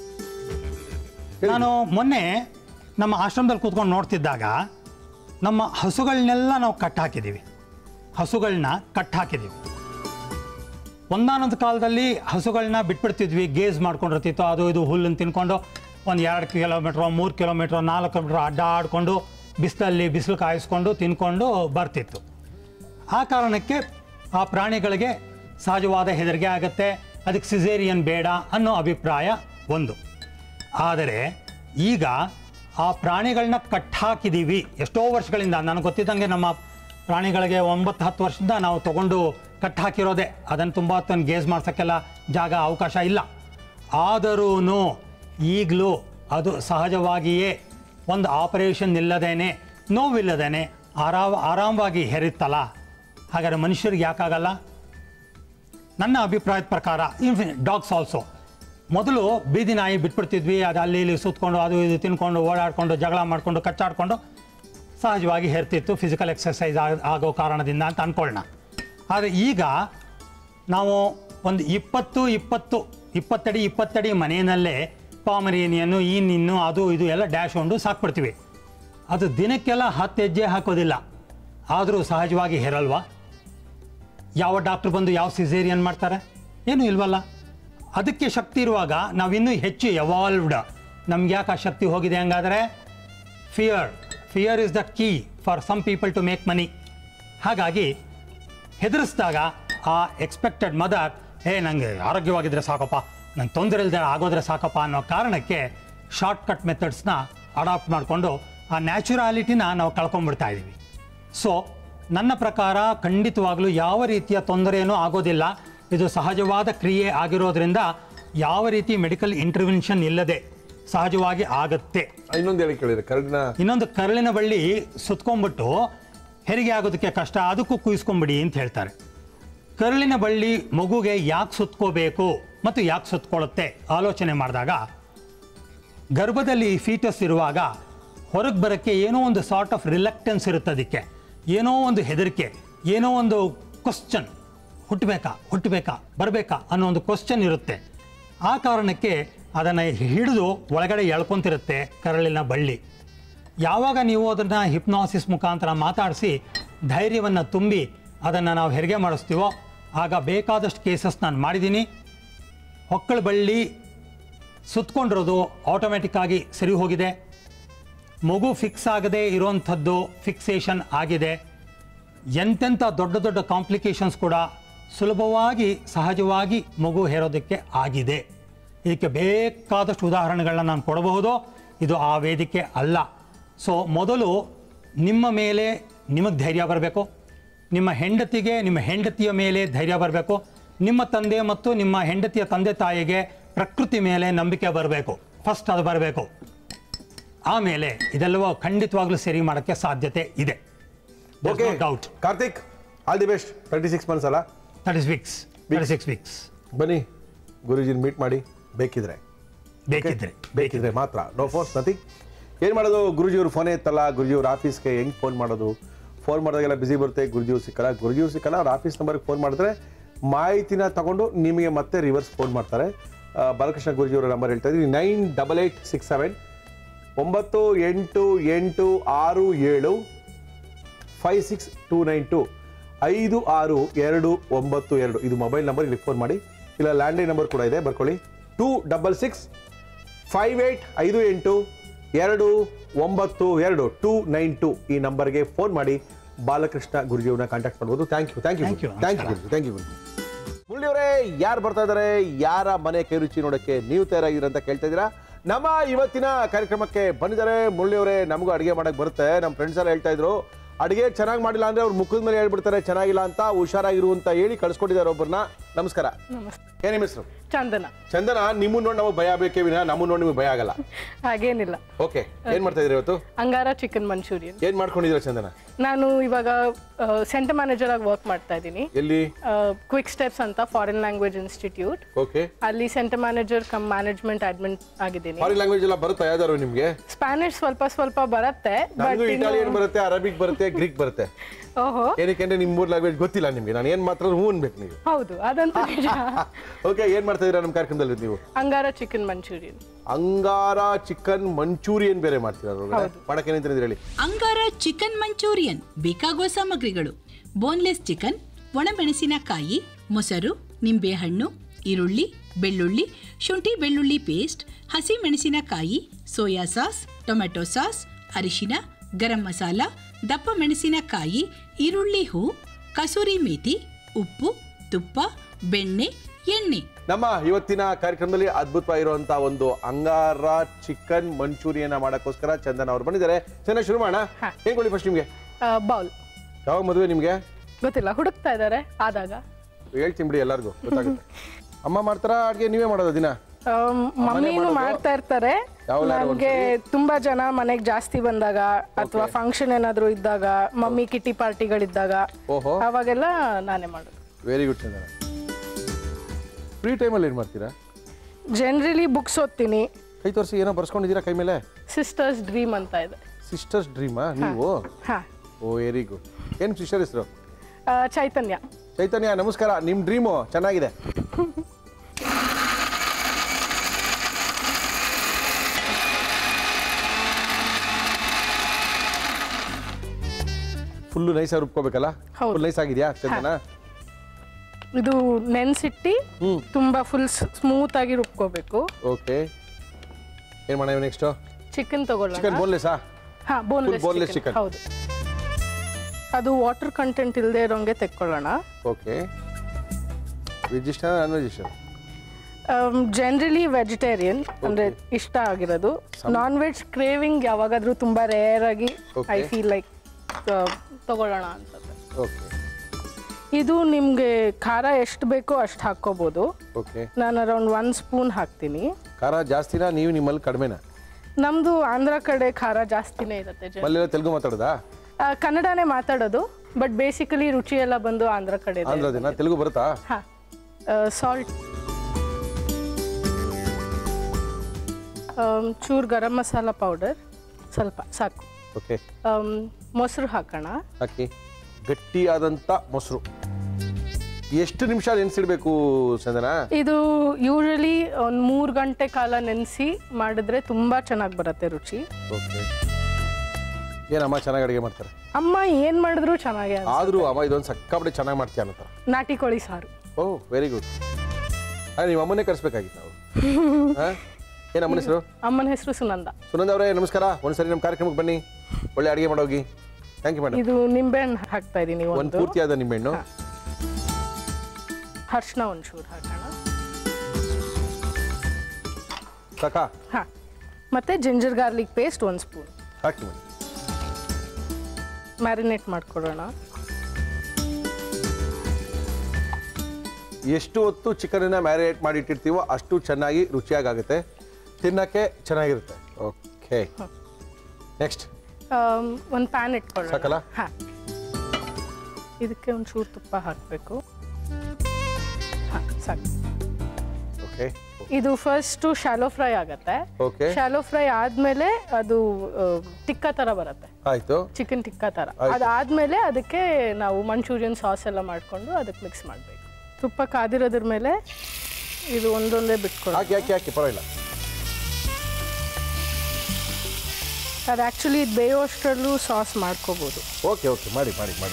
D: ನಾನು ಮೊನ್ನೆ ನಮ್ಮ ಆಶ್ರಮದಲ್ಲಿ ಕೂತ್ಕೊಂಡು ನೋಡ್ತಿದ್ದಾಗ ನಮ್ಮ ಹಸುಗಳನ್ನೆಲ್ಲ ನಾವು ಕಟ್ ಹಾಕಿದ್ದೀವಿ ಹಸುಗಳನ್ನ ಕಟ್ ಹಾಕಿದ್ದೀವಿ ಒಂದಾನೊಂದು ಕಾಲದಲ್ಲಿ ಹಸುಗಳನ್ನ ಬಿಟ್ಬಿಡ್ತಿದ್ವಿ ಗೇಜ್ ಮಾಡ್ಕೊಂಡಿರ್ತಿತ್ತು ಅದು ಇದು ಹುಲ್ಲನ್ನು ತಿನ್ಕೊಂಡು ಒಂದು ಎರಡು ಕಿಲೋಮೀಟ್ರ್ ಮೂರು ಕಿಲೋಮೀಟ್ರ್ ನಾಲ್ಕು ಕಿಲೋಮೀಟ್ರ್ ಅಡ್ಡಾಡ್ಕೊಂಡು ಬಿಸಿಲಲ್ಲಿ ಬಿಸಿಲು ಕಾಯಿಸ್ಕೊಂಡು ತಿನ್ಕೊಂಡು ಬರ್ತಿತ್ತು ಆ ಕಾರಣಕ್ಕೆ ಆ ಪ್ರಾಣಿಗಳಿಗೆ ಸಹಜವಾದ ಹೆದರಿಕೆ ಆಗುತ್ತೆ ಅದಕ್ಕೆ ಸಿಸೇರಿಯನ್ ಬೇಡ ಅನ್ನೋ ಅಭಿಪ್ರಾಯ ಒಂದು ಆದರೆ ಈಗ ಆ ಪ್ರಾಣಿಗಳನ್ನ ಕಟ್ಟಾಕಿದ್ದೀವಿ ಎಷ್ಟೋ ವರ್ಷಗಳಿಂದ ನನಗೆ ಗೊತ್ತಿದ್ದಂಗೆ ನಮ್ಮ ಪ್ರಾಣಿಗಳಿಗೆ ಒಂಬತ್ತು ಹತ್ತು ವರ್ಷದಿಂದ ನಾವು ತಗೊಂಡು ಕಟ್ ಹಾಕಿರೋದೆ ಅದನ್ನು ತುಂಬ ಹೊತ್ತನ್ನು ಗೇಜ್ ಮಾಡ್ಸೋಕ್ಕೆಲ್ಲ ಜಾಗ ಅವಕಾಶ ಇಲ್ಲ ಆದರೂ ಈಗಲೂ ಅದು ಸಹಜವಾಗಿಯೇ ಒಂದು ಆಪರೇಷನ್ ಇಲ್ಲದೇನೆ ನೋವಿಲ್ಲದೇನೆ ಆರಾಮ ಆರಾಮವಾಗಿ ಹೆರಿತ್ತಲ್ಲ ಹಾಗಾದ್ರೆ ಮನುಷ್ಯರಿಗೆ ಯಾಕಾಗಲ್ಲ ನನ್ನ ಅಭಿಪ್ರಾಯದ ಪ್ರಕಾರ ಡಾಗ್ಸ್ ಆಲ್ಸೋ ಮೊದಲು ಬೀದಿ ನಾಯಿ ಬಿಟ್ಬಿಡ್ತಿದ್ವಿ ಅದು ಅಲ್ಲಿ ಇಲ್ಲಿ ಸುತ್ಕೊಂಡು ಅದು ಇದು ತಿನ್ಕೊಂಡು ಓಡಾಡಿಕೊಂಡು ಜಗಳ ಮಾಡಿಕೊಂಡು ಕಚ್ಚಾಡಿಕೊಂಡು ಸಹಜವಾಗಿ ಹೆರ್ತಿತ್ತು ಫಿಸಿಕಲ್ ಎಕ್ಸಸೈಸ್ ಆಗೋ ಕಾರಣದಿಂದ ಅಂತ ಅಂದ್ಕೊಳ್ಳೋಣ ಆದರೆ ಈಗ ನಾವು ಒಂದು ಇಪ್ಪತ್ತು ಇಪ್ಪತ್ತು ಇಪ್ಪತ್ತಡಿ ಇಪ್ಪತ್ತಡಿ ಮನೆಯಲ್ಲೇ ಪಾಮರೇನಿಯನ್ನು ಇನ್ನಿನ್ನು ಅದು ಇದು ಎಲ್ಲ ಡ್ಯಾಶ್ ಹೊಂಡು ಸಾಕ್ಬಿಡ್ತೀವಿ ಅದು ದಿನಕ್ಕೆಲ್ಲ ಹತ್ತು ಹೆಜ್ಜೆ ಹಾಕೋದಿಲ್ಲ ಆದರೂ ಸಹಜವಾಗಿ ಹೆರಲ್ವಾ ಯಾವ ಡಾಕ್ಟ್ರ್ ಬಂದು ಯಾವ ಸಿಸೇರಿಯನ್ ಮಾಡ್ತಾರೆ ಏನೂ ಇಲ್ವಲ್ಲ ಅದಕ್ಕೆ ಶಕ್ತಿ ಇರುವಾಗ ನಾವಿನ್ನೂ ಹೆಚ್ಚು ಎವಾಲ್ವ್ಡ್ ನಮ್ಗೆ ಯಾಕೆ ಆ ಶಕ್ತಿ ಹೋಗಿದೆ ಹಂಗಾದರೆ fear fear is the key for some people to make money ಹಾಗಾಗಿ ಹೆದರಿಸಿದಾಗ ಆ ಎಕ್ಸ್ಪೆಕ್ಟೆಡ್ ಮದರ್ ಏ ನನಗೆ ಆರೋಗ್ಯವಾಗಿದ್ದರೆ ಸಾಕಪ್ಪ ನಂಗೆ ತೊಂದರೆ ಇಲ್ಲದೆ ಆಗೋದ್ರೆ ಸಾಕಪ್ಪ ಅನ್ನೋ ಕಾರಣಕ್ಕೆ ಶಾರ್ಟ್ಕಟ್ ಮೆಥಡ್ಸ್ನ ಅಡಾಪ್ಟ್ ಮಾಡಿಕೊಂಡು ಆ ನ್ಯಾಚುರಾಲಿಟಿನ ನಾವು ಕಳ್ಕೊಂಡ್ಬಿಡ್ತಾ ಇದ್ದೀವಿ ಸೊ ನನ್ನ ಪ್ರಕಾರ ಖಂಡಿತವಾಗ್ಲೂ ಯಾವ ರೀತಿಯ ತೊಂದರೆಯೂ ಆಗೋದಿಲ್ಲ ಇದು ಸಹಜವಾದ ಕ್ರಿಯೆ ಆಗಿರೋದ್ರಿಂದ ಯಾವ ರೀತಿ ಮೆಡಿಕಲ್ ಇಂಟರ್ವೆನ್ಷನ್ ಇಲ್ಲದೆ ಸಹಜವಾಗಿ ಆಗತ್ತೆ
A: ಇನ್ನೊಂದು ಹೇಳಿ ಕೇಳಿದ್ರೆ ಕರಡಿನ
D: ಇನ್ನೊಂದು ಕರಳಿನ ಬಳ್ಳಿ ಸುತ್ಕೊಂಡ್ಬಿಟ್ಟು ಹೆರಿಗೆ ಆಗೋದಕ್ಕೆ ಕಷ್ಟ ಅದಕ್ಕೂ ಕುಯಿಸ್ಕೊಂಬಿಡಿ ಅಂತ ಹೇಳ್ತಾರೆ ಕರಳಿನ ಬಳ್ಳಿ ಮಗುಗೆ ಯಾಕೆ ಸುತ್ಕೋಬೇಕು ಮತ್ತು ಯಾಕೆ ಸುತ್ಕೊಳ್ಳುತ್ತೆ ಆಲೋಚನೆ ಮಾಡಿದಾಗ ಗರ್ಭದಲ್ಲಿ ಫೀಟಸ್ ಇರುವಾಗ ಹೊರಗೆ ಬರೋಕ್ಕೆ ಏನೋ ಒಂದು ಸಾರ್ಟ್ ಆಫ್ ರಿಲಕ್ಟೆನ್ಸ್ ಇರುತ್ತೆ ಅದಕ್ಕೆ ಏನೋ ಒಂದು ಹೆದರಿಕೆ ಏನೋ ಒಂದು ಕ್ವಶ್ಚನ್ ಹುಟ್ಟಬೇಕಾ ಹುಟ್ಟಬೇಕಾ ಬರಬೇಕಾ ಅನ್ನೋ ಒಂದು ಕ್ವಶ್ಚನ್ ಇರುತ್ತೆ ಆ ಕಾರಣಕ್ಕೆ ಅದನ್ನು ಹಿಡಿದು ಒಳಗಡೆ ಎಳ್ಕೊಂತಿರುತ್ತೆ ಕರಳಿನ ಬಳ್ಳಿ ಯಾವಾಗ ನೀವು ಅದನ್ನು ಹಿಪ್ನಾಸಿಸ್ ಮುಖಾಂತರ ಮಾತಾಡಿಸಿ ಧೈರ್ಯವನ್ನು ತುಂಬಿ ಅದನ್ನು ನಾವು ಹೆರಿಗೆ ಮಾಡಿಸ್ತೀವೋ ಆಗ ಬೇಕಾದಷ್ಟು ಕೇಸಸ್ ನಾನು ಮಾಡಿದ್ದೀನಿ ಹೊಕ್ಕಳ ಬಳ್ಳಿ ಸುತ್ಕೊಂಡಿರೋದು ಆಟೋಮೆಟಿಕ್ ಆಗಿ ಸರಿ ಹೋಗಿದೆ ಮಗು ಫಿಕ್ಸ್ ಆಗದೆ ಇರೋವಂಥದ್ದು ಫಿಕ್ಸೇಷನ್ ಆಗಿದೆ ಎಂತೆಂಥ ದೊಡ್ಡ ದೊಡ್ಡ ಕಾಂಪ್ಲಿಕೇಶನ್ಸ್ ಕೂಡ ಸುಲಭವಾಗಿ ಸಹಜವಾಗಿ ಮಗು ಹೇರೋದಕ್ಕೆ ಆಗಿದೆ ಇದಕ್ಕೆ ಬೇಕಾದಷ್ಟು ಉದಾಹರಣೆಗಳನ್ನ ನಾನು ಕೊಡಬಹುದು ಇದು ಆ ವೇದಿಕೆ ಅಲ್ಲ ಸೊ ಮೊದಲು ನಿಮ್ಮ ಮೇಲೆ ನಿಮಗೆ ಧೈರ್ಯ ಬರಬೇಕು ನಿಮ್ಮ ಹೆಂಡತಿಗೆ ನಿಮ್ಮ ಹೆಂಡತಿಯ ಮೇಲೆ ಧೈರ್ಯ ಬರಬೇಕು ನಿಮ್ಮ ತಂದೆ ಮತ್ತು ನಿಮ್ಮ ಹೆಂಡತಿಯ ತಂದೆ ತಾಯಿಗೆ ಪ್ರಕೃತಿ ಮೇಲೆ ನಂಬಿಕೆ ಬರಬೇಕು ಫಸ್ಟ್ ಅದು ಬರಬೇಕು ಆಮೇಲೆ ಇದೆಲ್ಲವೂ ಖಂಡಿತವಾಗ್ಲೂ ಸರಿ ಮಾಡೋಕ್ಕೆ ಸಾಧ್ಯತೆ ಇದೆ
A: okay
D: doubt
A: Karthik all the best twenty six months ಅಲ್ಲ
D: thirty weeks thirty six weeks
A: ಬನ್ನಿ ಗುರುಜಿನ ಮೀಟ್ ಮಾಡಿ ಬೇಕಿದ್ರೆ
D: ಬೇಕಿದ್ರೆ
A: ಬೇಕಿದ್ರೆ ಮಾತ್ರ ನೋ ಫೋರ್ಸ್ ನಥಿಂಗ್ ಏನು ಮಾಡೋದು ಗುರುಜಿಯವ್ರು ಫೋನೇ ಎತ್ತಲ್ಲ ಗುರುಜಿಯವ್ರ ಆಫೀಸ್ಗೆ ಹೆಂಗೆ ಫೋನ್ ಮಾಡೋದು ಫೋನ್ ಮಾಡಿದಾಗೆಲ್ಲ ಬಿಸಿ ಬರುತ್ತೆ ಗುರುಜಿಯವ್ರು ಸಿಕ್ಕಲ್ಲ ಗುರುಜಿಯವ್ರು ಸಿಕ್ಕಲ್ಲ ಅವ್ರ ಆಫೀಸ್ ನಂಬರ್ಗೆ ಫೋನ್ ಮಾಡಿದ್ರೆ ಮಾಹಿತಿನ ತಗೊಂಡು ನಿಮಗೆ ಮತ್ತೆ ರಿವರ್ಸ್ ಫೋನ್ ಮಾಡ್ತಾರೆ ಆ, ಬಾಲಕೃಷ್ಣ ಗುರುಜಿಯವರ ನಂಬರ್ ಹೇಳ್ತಾ ಇದ್ದೀನಿ nine double eight six seven ಒಂಬತ್ತು ಎಂಟು ಎಂಟು ಆರು ಏಳು five six two nine two ಐದು ಆರು ಎರಡು ಒಂಬತ್ತು ಎರಡು ಇದು ಮೊಬೈಲ್ ನಂಬರ್ ಇಲ್ಲಿ ಫೋನ್ ಮಾಡಿ ಇಲ್ಲ ಲ್ಯಾಂಡ್ಲೈನ್ ನಂಬರ್ ಕೂಡ ಇದೆ ಬರ್ಕೊಳ್ಳಿ two double six five eight ಐದು ಎಂಟು ಎರಡು ಒಂಬತ್ತು ಎರಡು ಟೂ ನೈನ್ ಟು ಈ ನಂಬರ್ಗೆ ಫೋನ್ ಮಾಡಿ ಬಾಲಕೃಷ್ಣ ಗುರುಜಿಯವ್ರನ್ನ ಕಾಂಟ್ಯಾಕ್ಟ್ ಮಾಡ್ಬೋದು thank you thank you
D: Thank you.
A: Thank you thank you ಮುಳ್ಳಿಯವರೇ ಯಾರು ಬರ್ತಾ ಇದ್ದಾರೆ ಯಾರ ಮನೆ ಕೈ ರುಚಿ ನೋಡಕ್ಕೆ ನೀವು ತಯಾರಾಗಿದ್ದೀರ ಅಂತ ಕೇಳ್ತಾ ಇದ್ದೀರಾ ನಮ್ಮ ಇವತ್ತಿನ ಕಾರ್ಯಕ್ರಮಕ್ಕೆ ಬಂದಿದ್ದಾರೆ ಮುಳ್ಳಿಯವರೇ ನಮಗೂ ಅಡುಗೆ ಮಾಡಕ್ ಬರುತ್ತೆ ನಮ್ಮ ಫ್ರೆಂಡ್ಸ್ ಎಲ್ಲ ಹೇಳ್ತಾ ಇದ್ರು ಅಡುಗೆ ಚೆನ್ನಾಗಿ ಮಾಡಿಲ್ಲ ಅಂದ್ರೆ ಅವ್ರ ಮುಖದ ಮೇಲೆ ಹೇಳ್ಬಿಡ್ತಾರೆ ಚೆನ್ನಾಗಿಲ್ಲ ಅಂತ ಹುಷಾರಾಗಿರು ಅಂತ ಹೇಳಿ ಕಳ್ಸ್ಕೊಟ್ಟಿದ್ದಾರೆ ಒಬ್ಬರನ್ನ ನಮಸ್ಕಾರ ಏನ್ ನಿಮ್ಮ ಹೆಸರು
B: ಚಂದನ
A: ಚಂದನ ನಿಮ್ಮನ್ನ ನೋಡಿ ನಾವು ಭಯ ಬೇಕೇ ವಿನ ನಮ್ಮನ್ನ ನೋಡಿ ನಿಮ್ಗೆ ಭಯ ಆಗಲ್ಲ
B: ಹಾಗೇನಿಲ್ಲ
A: ಓಕೆ ಏನ್ ಮಾಡ್ತಾ ಇದ್ರಿ ಇವತ್ತು
B: ಅಂಗಾರ ಚಿಕನ್ ಮಂಚೂರಿಯನ್
A: ಏನ್ ಮಾಡ್ಕೊಂಡಿದ್ದೀರಾ ಚಂದನ
B: ನಾನು ಇವಾಗ ಸೆಂಟರ್ ಮ್ಯಾನೇಜರ್ ಆಗಿ ವರ್ಕ್ ಮಾಡ್ತಾ ಇದ್ದೀನಿ
A: ಎಲ್ಲಿ
B: ಕ್ವಿಕ್ ಸ್ಟೆಪ್ಸ್ ಅಂತ ಫಾರಿನ್ ಲ್ಯಾಂಗ್ವೇಜ್ ಇನ್ಸ್ಟಿಟ್ಯೂಟ್
A: ಓಕೆ
B: ಅಲ್ಲಿ centre manager cum management admin ಆಗಿದ್ದೀನಿ
A: ಫಾರಿನ್ ಲ್ಯಾಂಗ್ವೇಜ್ ಎಲ್ಲ ಬರುತ್ತಾ ಯಾವ್ದಾರು ನಿಮ್ಗೆ
B: ಸ್ಪ್ಯಾನಿಷ್ ಸ್ವಲ್ಪ ಸ್ವಲ್ಪ ಬರುತ್ತೆ
A: ನನಗೂ
B: ಬಟ್
A: ಇಟಾಲಿಯನ್ ಬರುತ್ತೆ ಅರಬಿಕ್ ಬರುತ್ತೆ ಗ್ರೀಕ್ ಬರುತ್ತೆ
B: ಓಹೋ
A: ಏನಕ್ಕೆ ಅಂದ್ರೆ ನಿಮ್ ಮೂರ್ ಲ್ಯಾಂಗ್ವೇಜ್ ಗೊತ್ತಿಲ್ಲ ನಿಮ್ಗೆ ನಾನು ಏನ್ ಮಾತ್ರ ಹೂ ಅನ್ಬೇಕು ನೀವು
B: ಹೌದು ಅದಂತೂ ನಿಜ
A: ಓಕೆ ಏನ್ ಮಾಡ್ತಾ ಇದೀರಾ ನಮ್ಮ ಕಾರ್ಯಕ್ರಮದಲ್ಲಿ ನೀವು
B: Angara chicken Manchurian
A: Angara chicken Manchurian ಬೇರೆ ಮಾಡ್ತೀರಾ ಅದ್ರೊಳಗಡೆ? ಮಾಡಕ್ಕೆ ಏನಂತ ಹೇಳಿ
C: ಅಂಗಾರ ಚಿಕನ್ ಮಂಚೂರಿಯನ್ ಬೇಕಾಗುವ ಸಾಮಗ್ರಿಗಳು ಬೋನ್ಲೆಸ್ ಚಿಕನ್ ಒಣಮೆಣಸಿನಕಾಯಿ ಮೊಸರು ನಿಂಬೆಹಣ್ಣು ಈರುಳ್ಳಿ ಬೆಳ್ಳುಳ್ಳಿ ಶುಂಠಿ ಬೆಳ್ಳುಳ್ಳಿ ಪೇಸ್ಟ್ ಹಸಿ ಮೆಣಸಿನಕಾಯಿ ಸೋಯಾ ಸಾಸ್ ಟೊಮೆಟೊ ಸಾಸ್ ಅರಿಶಿನ ಗರಂ ಮಸಾಲ ದಪ್ಪ ಮೆಣಸಿನಕಾಯಿ ಈರುಳ್ಳಿ ಹೂ ಕಸೂರಿ ಮೇಥಿ ಉಪ್ಪು ತುಪ್ಪ ಬೆಣ್ಣೆ ಎಣ್ಣೆ
A: ನಮ್ಮ ಇವತ್ತಿನ ಕಾರ್ಯಕ್ರಮದಲ್ಲಿ ಅದ್ಭುತವಾಗಿರುವಂತಹ ಒಂದು ಅಂಗಾರ ಚಿಕನ್ ಮಂಚೂರಿಯನ್ ಮಾಡಕ್ಕೋಸ್ಕರ ಚಂದನ್ ಅವ್ರು ಬಂದಿದ್ದಾರೆ ಚಂದನ್ ಶುರು ಮಾಡೋಣ ಏನ್ ಕೊಡಿ ಫಸ್ಟ್ ನಿಮ್ಗೆ
B: ಬೌಲ್
A: ಯಾವಾಗ ಮದುವೆ ನಿಮ್ಗೆ
B: ಗೊತ್ತಿಲ್ಲ ಹುಡುಕ್ತಾ ಇದ್ದಾರೆ ಆದಾಗ
A: ಹೇಳ್ತೀನಿ ಬಿಡಿ ಎಲ್ಲರಿಗೂ ಗೊತ್ತಾಗುತ್ತೆ ಅಮ್ಮ ಮಾಡ್ತಾರಾ ಅಡ್ಗೆ ನೀವೇ ಮಾಡೋದು ದಿನ
B: ಮಮ್ಮಿನೂ ಮಾಡ್ತಾ ಇರ್ತಾರೆ
A: ಯಾವಾಗ್ಲಾದ್ರು
B: ನನ್ಗೆ ತುಂಬಾ ಜನ ಮನೆಗೆ ಜಾಸ್ತಿ ಬಂದಾಗ ಅಥವಾ ಫಂಕ್ಷನ್ ಏನಾದ್ರು ಇದ್ದಾಗ ಮಮ್ಮಿ ಕಿಟಿ ಪಾರ್ಟಿಗಳಿದ್ದಾಗ
A: ಓಹೋ
B: ಅವಾಗೆಲ್ಲ ನಾನೇ ಮಾಡೋದು
A: ವೆರಿ ಗುಡ್ ಚಂದನ ಫ್ರೀ ಟೈಮಲ್ಲಿ ಏನು ಮಾಡ್ತೀರಾ
B: ಜನರಲಿ ಬುಕ್ಸ್ ಓದ್ತೀನಿ
A: ಕೈ ತೋರಿಸಿ ಏನೋ ಬರ್ಸ್ಕೊಂಡಿದ್ದೀರಾ ಕೈ ಮೇಲೆ
B: ಸಿಸ್ಟರ್ಸ್ ಡ್ರೀಮ್ ಅಂತ ಇದೆ
A: ಸಿಸ್ಟರ್ಸ್ ಡ್ರೀಮಾ ನೀವು
B: ಹಾ
A: ಓ ವೆರಿ ಗುಡ್ ಏನು ಸಿಸ್ಟರ್ ಹೆಸರು
B: ಆ, ಚೈತನ್ಯ
A: ಚೈತನ್ಯ ನಮಸ್ಕಾರ ನಿಮ್ಮ ಡ್ರೀಮು ಚೆನ್ನಾಗಿದೆ ಫುಲ್ಲು ನೈಸಾಗಿ ರುಬ್ಕೋಬೇಕಲ್ಲ
B: ಹೌದು.
A: ಫುಲ್ ನೈಸ್ ಆಗಿದೆಯಾ ಚಂದನ
B: ಇದು ನೆನ್ಸಿಟ್ಟಿ ತುಂಬಾ ಫುಲ್ ಸ್ಮೂತ್ ಆಗಿ ರುಬ್ಕೋಬೇಕು
A: ಓಕೆ ಏನು ಮಾಡೋಣ ನೆಕ್ಸ್ಟು
B: ಚಿಕನ್ ತಗೊಳ್ಳೋಣ
A: ಚಿಕನ್ ಬೋನ್ಲೆಸ್ಸಾ
B: ಹಾ ಬೋನ್ಲೆಸ್
A: boneless
B: ಚಿಕನ್
A: chicken.
B: ಹೌದು ಅದು ವಾಟರ್ ಕಂಟೆಂಟ್ ಇಲ್ಲದೆ ಇರೋಂಗೆ ತೆಕ್ಕೊಳ್ಳೋಣ
A: ಓಕೆ ವೆಜ್ ಇಷ್ಟ ನಾನ್ ವೆಜ್ ಇಷ್ಟ
F: ಜನರಲಿ ವೆಜಿಟೇರಿಯನ್ ಅಂದ್ರೆ ಇಷ್ಟ ಆಗಿರೋದು ನಾನ್ ವೆಜ್ ಕ್ರೇವಿಂಗ್ ಯಾವಾಗಾದ್ರೂ ತುಂಬಾ ರೇರ್ ಆಗಿ
A: Okay.
F: ಐ ಫೀಲ್ ಲೈಕ್ ತಗೊಳ್ಳೋಣ ಅನ್ಸುತ್ತೆ
A: ಓಕೆ
F: ಇದು ನಿಮ್ಗೆ ಖಾರ ಎಷ್ಟು ಬೇಕೋ ಅಷ್ಟು ಹಾಕ್ಕೋಬೋದು
A: ಓಕೆ
F: ನಾನು ಅರೌಂಡ್ ಒನ್ ಸ್ಪೂನ್ ಹಾಕ್ತೀನಿ
A: ಖಾರ ಜಾಸ್ತಿನಾ ನೀವು ನಿಮ್ಮಲ್ಲಿ ಕಡಿಮೆನಾ
F: ನಮ್ದು ಆಂಧ್ರ ಕಡೆ ಖಾರ ಜಾಸ್ತಿನೇ ಇರುತ್ತೆ ಜನ
A: ಮಲ್ಲೆಲ್ಲ ತೆಲುಗು ಮಾತಾಡೋದಾ
F: ಆ, ಕನ್ನಡನೇ ಮಾತಾಡೋದು ಬಟ್ ಬೇಸಿಕಲಿ ರುಚಿ ಎಲ್ಲ ಬಂದು ಆಂಧ್ರ ಕಡೆ
A: ಆಂಧ್ರದಿನ ತೆಲುಗು ಬರುತ್ತಾ
F: ಹಾ ಸಾಲ್ಟ್ ಚೂರು ಗರಂ ಮಸಾಲ ಪೌಡರ್ ಸ್ವಲ್ಪ ಸಾಕು
A: ಓಕೆ
F: ಆಮ್, ಮೊಸರು ಹಾಕೋಣ
A: ಹಾಕಿ ಗಟ್ಟಿಯಾದಂಥ ಮೊಸರು ಎಷ್ಟು ನಿಮಿಷ ನೆನೆಸಿಡ್ಬೇಕು ಸಂದನಾ
F: ಇದು ಯೂಶಲಿ ಒಂದು ಮೂರು ಗಂಟೆ ಕಾಲ ನೆನೆಸಿ ಮಾಡಿದ್ರೆ ತುಂಬ ಚೆನ್ನಾಗಿ ಬರುತ್ತೆ ರುಚಿ
A: ಓಕೆ ಏನಮ್ಮ ಚೆನ್ನಾಗಿ ಅಡುಗೆ ಮಾಡ್ತಾರೆ
F: ಅಮ್ಮ ಏನು ಮಾಡಿದ್ರು ಚೆನ್ನಾಗಿ ಆಗುತ್ತೆ.
A: ಆದರೂ ಅಮ್ಮ ಇದೊಂದು ಸಕ್ಕಾಪಟ್ಟೆ ಚೆನ್ನಾಗಿ ಮಾಡ್ತೀಯ ಅನ್ನೋ ಥರ
F: ನಾಟಿ ಕೋಳಿ ಸಾರು
A: ಓ ವೆರಿ ಗುಡ್ ಹಾಂ ನಿಮ್ಮ ಅಮ್ಮನೇ ಕರೆಸ್ಬೇಕಾಗಿತ್ತು ನಾವು ಹಾಂ ಏನು ಅಮ್ಮನ ಹೆಸರು
F: ಅಮ್ಮನ ಹೆಸರು ಸುನಂದ
A: ಸುನಂದ ಅವರೇ ನಮಸ್ಕಾರ ಒಂದ್ಸರಿ ನಮ್ಮ ಕಾರ್ಯಕ್ರಮಕ್ಕೆ ಬನ್ನಿ ಒಳ್ಳೆ ಅಡುಗೆ ಮಾಡೋಗಿ ಥ್ಯಾಂಕ್ ಯು ಮೇಡಮ್
F: ಇದು ನಿಂಬೆಹಣ್ಣು ಹಾಕ್ತಾ ಇದ್ದೀನಿ
A: ಒಂದು
F: ಒಂದು
A: ಪೂರ್ತಿಯಾದ ನಿಂಬೆಹಣ್ಣು
F: ಅರ್ಶಿನ ಒಂಚೂರು ಹಾಕೋಣ
A: ಸಾಕಾ
F: ಹಾಂ ಮತ್ತೆ ಜಿಂಜರ್ ಗಾರ್ಲಿಕ್ ಪೇಸ್ಟ್ ಒಂದು ಸ್ಪೂನ್
A: ಹಾಕಿ ಮೇಡಮ್
F: ಮ್ಯಾರಿನೇಟ್ ಮಾಡ್ಕೊಡೋಣ
A: ಎಷ್ಟು ಹೊತ್ತು ಚಿಕನನ್ನ ಮ್ಯಾರಿನೇಟ್ ಮಾಡಿ ಇಟ್ಟಿರ್ತೀವೋ ಅಷ್ಟು ಚೆನ್ನಾಗಿ ರುಚಿಯಾಗುತ್ತೆ ತಿನ್ನಕ್ಕೆ ಚೆನ್ನಾಗಿರುತ್ತೆ ಓಕೆ ನೆಕ್ಸ್ಟ್
F: ಒಂದು ಪ್ಯಾನ್ ಇಟ್ಕೊಳ್ಳೋಣ
A: ಸಾಕಲ್ಲ?
F: ಹಾಂ ಇದಕ್ಕೆ ಒಂದು ಚೂರು ತುಪ್ಪ ಹಾಕಬೇಕು ಹಾಂ ಸಾಕು
A: ಓಕೆ
F: ಇದು ಫಸ್ಟು ಶಾಲೋ ಫ್ರೈ ಆಗತ್ತೆ
A: Okay.
F: ಶಾಲೋ ಫ್ರೈ ಆದ್ಮೇಲೆ ಅದು ಆ, ಟಿಕ್ಕ ಥರ ಬರುತ್ತೆ
A: ಆಯಿತು
F: ಚಿಕನ್ ಟಿಕ್ಕ ಥರ
A: ಆಯ್ತು.
F: ಅದಾದ್ಮೇಲೆ ಅದಕ್ಕೆ ನಾವು ಮಂಚೂರಿಯನ್ ಸಾಸ್ ಎಲ್ಲ ಮಾಡಿಕೊಂಡು ಅದಕ್ಕೆ ಮಿಕ್ಸ್ ಮಾಡಬೇಕು ತುಪ್ಪ ಕಾದಿರೋದ್ರ ಮೇಲೆ ಇದು ಒಂದೊಂದೇ ಬಿಟ್ಕೊಳ್ಳಿ
A: ಹಾಕಿ ಹಾಕಿ ಹಾಕಿ ಪರವಾಗಿಲ್ಲ
F: ಅದು ಆ್ಯಕ್ಚುಲಿ ಇದು ಬೇಯೋಷ್ಟರಲ್ಲೂ ಸಾಸ್ ಮಾಡ್ಕೋಬೋದು
A: ಓಕೆ ಓಕೆ ಮಾಡಿ ಮಾಡಿ ಮಾಡಿ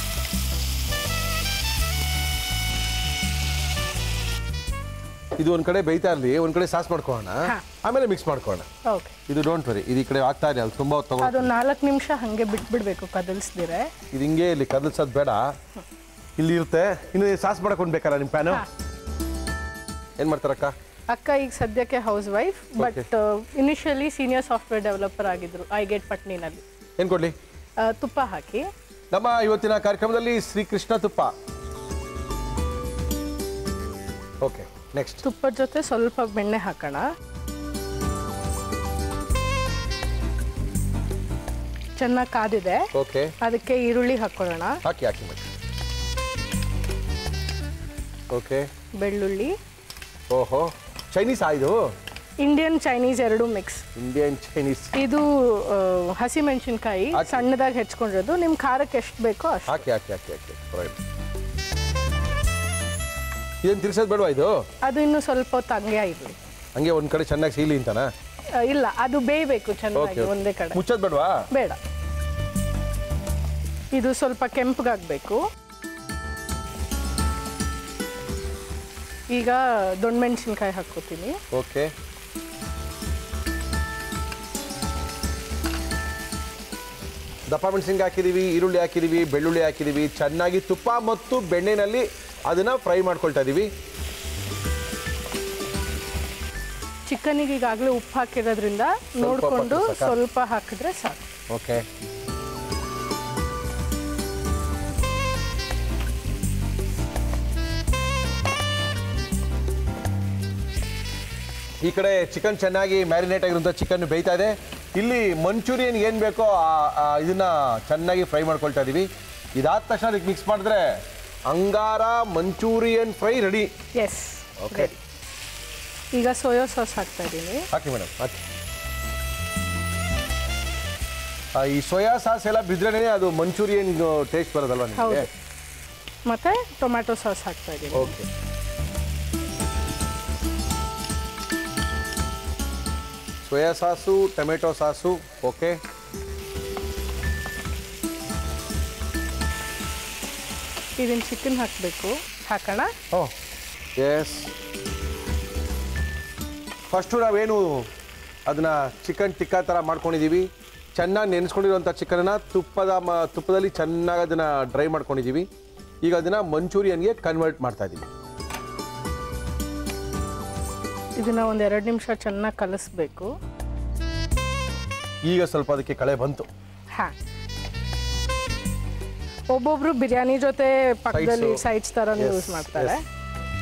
A: ಇದು ಒಂದ್ ಕಡೆ ಬೇಯ್ತಾ ಇರಲಿ ಒಂದ್ ಕಡೆ ಸಾಸ್ ಮಾಡ್ಕೊಳ್ಳೋಣ
F: ಹಾ.
A: ಆಮೇಲೆ ಮಿಕ್ಸ್ ಮಾಡ್ಕೊಳ್ಳೋಣ
F: ಓಕೆ
A: ಇದು ಡೋಂಟ್ ವರಿ ಇದು ಈ ಕಡೆ ಆಗ್ತಾ ಇದೆ ಅದು ತುಂಬಾ ಹೊತ್ತು ತಗೋ
F: ಅದು ನಾಲ್ಕು ನಿಮಿಷ ಹಾಗೆ ಬಿಟ್ಬಿಡ್ಬೇಕು ಕದಲ್ಸ್ದಿರೆ
A: ಇದು ಹಿಂಗೆ ಇಲ್ಲಿ ಕದಲ್ಸೋದು ಬೇಡ ಇಲ್ಲಿ ಇರುತ್ತೆ ಇನ್ನು ಸಾಸ್ ಮಾಡಕೊಂಡು ಬೇಕಲ್ಲ ನಿಮ್ಮ ಪ್ಯಾನು
F: ಹಾ.
A: ಏನ್ ಮಾಡ್ತಾರಕ್ಕ
F: ಅಕ್ಕ ಈಗ ಸದ್ಯಕ್ಕೆ housewife but initially senior software developer ಆಗಿದ್ರು ಐ ಗೇಟ್ ಪಟ್ನಿನಲ್ಲಿ
A: ಏನ್ ಕೊಡ್ಲಿ
F: ಆ, ತುಪ್ಪ ಹಾಕಿ
A: ನಮ್ಮ ಇವತ್ತಿನ ಕಾರ್ಯಕ್ರಮದಲ್ಲಿ ಶ್ರೀಕೃಷ್ಣ ತುಪ್ಪ ಓಕೆ ನೆಕ್ಸ್ಟ್
F: ತುಪ್ಪದ ಜೊತೆ ಸ್ವಲ್ಪ ಬೆಣ್ಣೆ ಹಾಕೋಣ ಚೆನ್ನಾಗಿ ಕಾದಿದೆ
A: ಓಕೆ
F: ಅದಕ್ಕೆ ಈರುಳ್ಳಿ ಹಾಕೊಳ್ಳೋಣ
A: ಹಾಕಿ ಹಾಕಿ ಮಾಡಿ ಓಕೆ
F: ಬೆಳ್ಳುಳ್ಳಿ
A: ಓಹೋ ಚೈನೀಸ್ ಇದು
F: ಇಂಡಿಯನ್ ಚೈನೀಸ್ ಎರಡು ಮಿಕ್ಸ್
A: ಇಂಡಿಯನ್ ಚೈನೀಸ್
F: ಇದು ಆ, ಹಸಿಮೆಣಸಿನ್ಕಾಯಿ
A: ಹಾಕಿ.
F: ಸಣ್ಣದಾಗಿ ಹೆಚ್ಕೊಂಡಿರೋದು ನಿಮ್ಮ ಖಾರಕ್ಕೆ ಎಷ್ಟು ಬೇಕೋ ಅಷ್ಟು
A: ಹಾಕಿ ಹಾಕಿ ಹಾಕಿ ಹಾಕಿ ಪರವಾಗಿಲ್ಲ ಇದನ್ನು ತಿರ್ಸೋದು ಬೇಡವಾ ಇದು
F: ಅದು ಇನ್ನು ಸ್ವಲ್ಪ ಹೊತ್ತು ಹಂಗೆ ಇರಲಿ
A: ಹಂಗೆ ಒಂದ್ ಕಡೆ ಚೆನ್ನಾಗಿ ಸೀಲಿ ಅಂತಾನ
F: ಇಲ್ಲ ಅದು ಬೇಯಬೇಕು ಚೆನ್ನಾಗಿ
A: ಓಕೆ
F: ಒಂದೇ ಕಡೆ
A: ಮುಚ್ಚೋದು ಬೇಡವಾ
F: ಬೇಡ ಇದು ಸ್ವಲ್ಪ ಕೆಂಪಗಾಗಬೇಕು ಈಗ ದೊಣ್ಣಮೆಣಸಿನ್ಕಾಯಿ ಹಾಕ್ಕೋತೀನಿ
A: ಓಕೆ ದಪ್ಪ ಮೆಣಸಿನ್ಕಾಯಿ ಹಾಕಿದೀವಿ ಈರುಳ್ಳಿ ಹಾಕಿದೀವಿ ಬೆಳ್ಳುಳ್ಳಿ ಹಾಕಿದೀವಿ ಚೆನ್ನಾಗಿ ತುಪ್ಪ ಮತ್ತು ಬೆಣ್ಣೆನಲ್ಲಿ ಅದನ್ನ ಫ್ರೈ ಮಾಡ್ಕೊಳ್ತಾ ಇದೀವಿ
F: ಚಿಕನಿಗೆ ಈಗಾಗಲೇ ಉಪ್ಪು ಹಾಕಿರೋದ್ರಿಂದ ನೋಡಿಕೊಂಡು
A: ಹಾಕಿದ್ರೆ ಸಾಕಾ?
F: ಸ್ವಲ್ಪ ಹಾಕಿದ್ರೆ ಸಾಕು
A: ಓಕೆ ಈ ಕಡೆ ಚಿಕನ್ ಚೆನ್ನಾಗಿ ಮ್ಯಾರಿನೇಟ್ ಆಗಿರುವಂಥ ಚಿಕನ್ ಬೇಯ್ತಾ ಇದೆ ಇಲ್ಲಿ ಮಂಚೂರಿಯನ್ ಏನು ಬೇಕೋ ಆ- ಆ ಇದನ್ನ ಚೆನ್ನಾಗಿ ಫ್ರೈ ಮಾಡ್ಕೊಳ್ತಾ ಇದೀವಿ ಇದಾದ ತಕ್ಷಣ ಅದಕ್ಕೆ ಮಿಕ್ಸ್ ಮಾಡಿದ್ರೆ Angara Manchurian fry ready
F: yes
A: okay
F: ಈಗ ಸೋಯಾ ಸಾಸ್ ಹಾಕ್ತಾ ಇದ್ದೀನಿ
A: ಹಾಕಿ ಮೇಡಮ್ ಹಾಕಿ ಆ, ಈ ಸೋಯಾ ಸಾಸ್ ಎಲ್ಲ ಬಿದ್ರೇನೆ ಅದು ಮಂಚೂರಿಯನ್ ಟೇಸ್ಟ್ ಬರೋದಲ್ವಾ ನಿಮಗೆ
F: ಹೌದು ಮತ್ತೆ ಟೊಮ್ಯಾಟೊ ಸಾಸ್ ಹಾಕ್ತಾ ಇದ್ದೀನಿ
A: okay soya sauce tomato sauce okay
F: ಇದನ್ನ ಚಿಕನ್ ಹಾಕಬೇಕು ಹಾಕೋಣ
A: ಓ ಎಸ್ ಫಸ್ಟು ನಾವೇನು ಅದನ್ನ ಚಿಕನ್ ಟಿಕ್ಕಾ ಥರ ಮಾಡ್ಕೊಂಡಿದ್ದೀವಿ ಚೆನ್ನಾಗಿ ನೆನೆಸ್ಕೊಂಡಿರುವಂಥ ಚಿಕನನ್ನ ತುಪ್ಪದ ಮ ತುಪ್ಪದಲ್ಲಿ ಚೆನ್ನಾಗಿ ಅದನ್ನು ಡ್ರೈ ಮಾಡ್ಕೊಂಡಿದ್ದೀವಿ ಈಗ ಅದನ್ನು ಮಂಚೂರಿಯನ್ಗೆ ಕನ್ವರ್ಟ್ ಮಾಡ್ತಾ ಇದ್ದೀವಿ
F: ಇದನ್ನ ಒಂದು ಎರಡು ನಿಮಿಷ ಚೆನ್ನಾಗಿ ಕಲಿಸ್ಬೇಕು
A: ಈಗ ಸ್ವಲ್ಪ ಅದಕ್ಕೆ ಕಳೆ ಬಂತು
F: ಹಾ ಒಬ್ಬೊಬ್ರು ಬಿರಿಯಾನಿ ಜೊತೆ ಪಕ್ಕದಲ್ಲಿ
A: Sides.
F: ಸೈಡ್ಸ್ ತರ
A: Yes,
F: ಯೂಸ್ ಮಾಡ್ತಾರೆ
A: yes.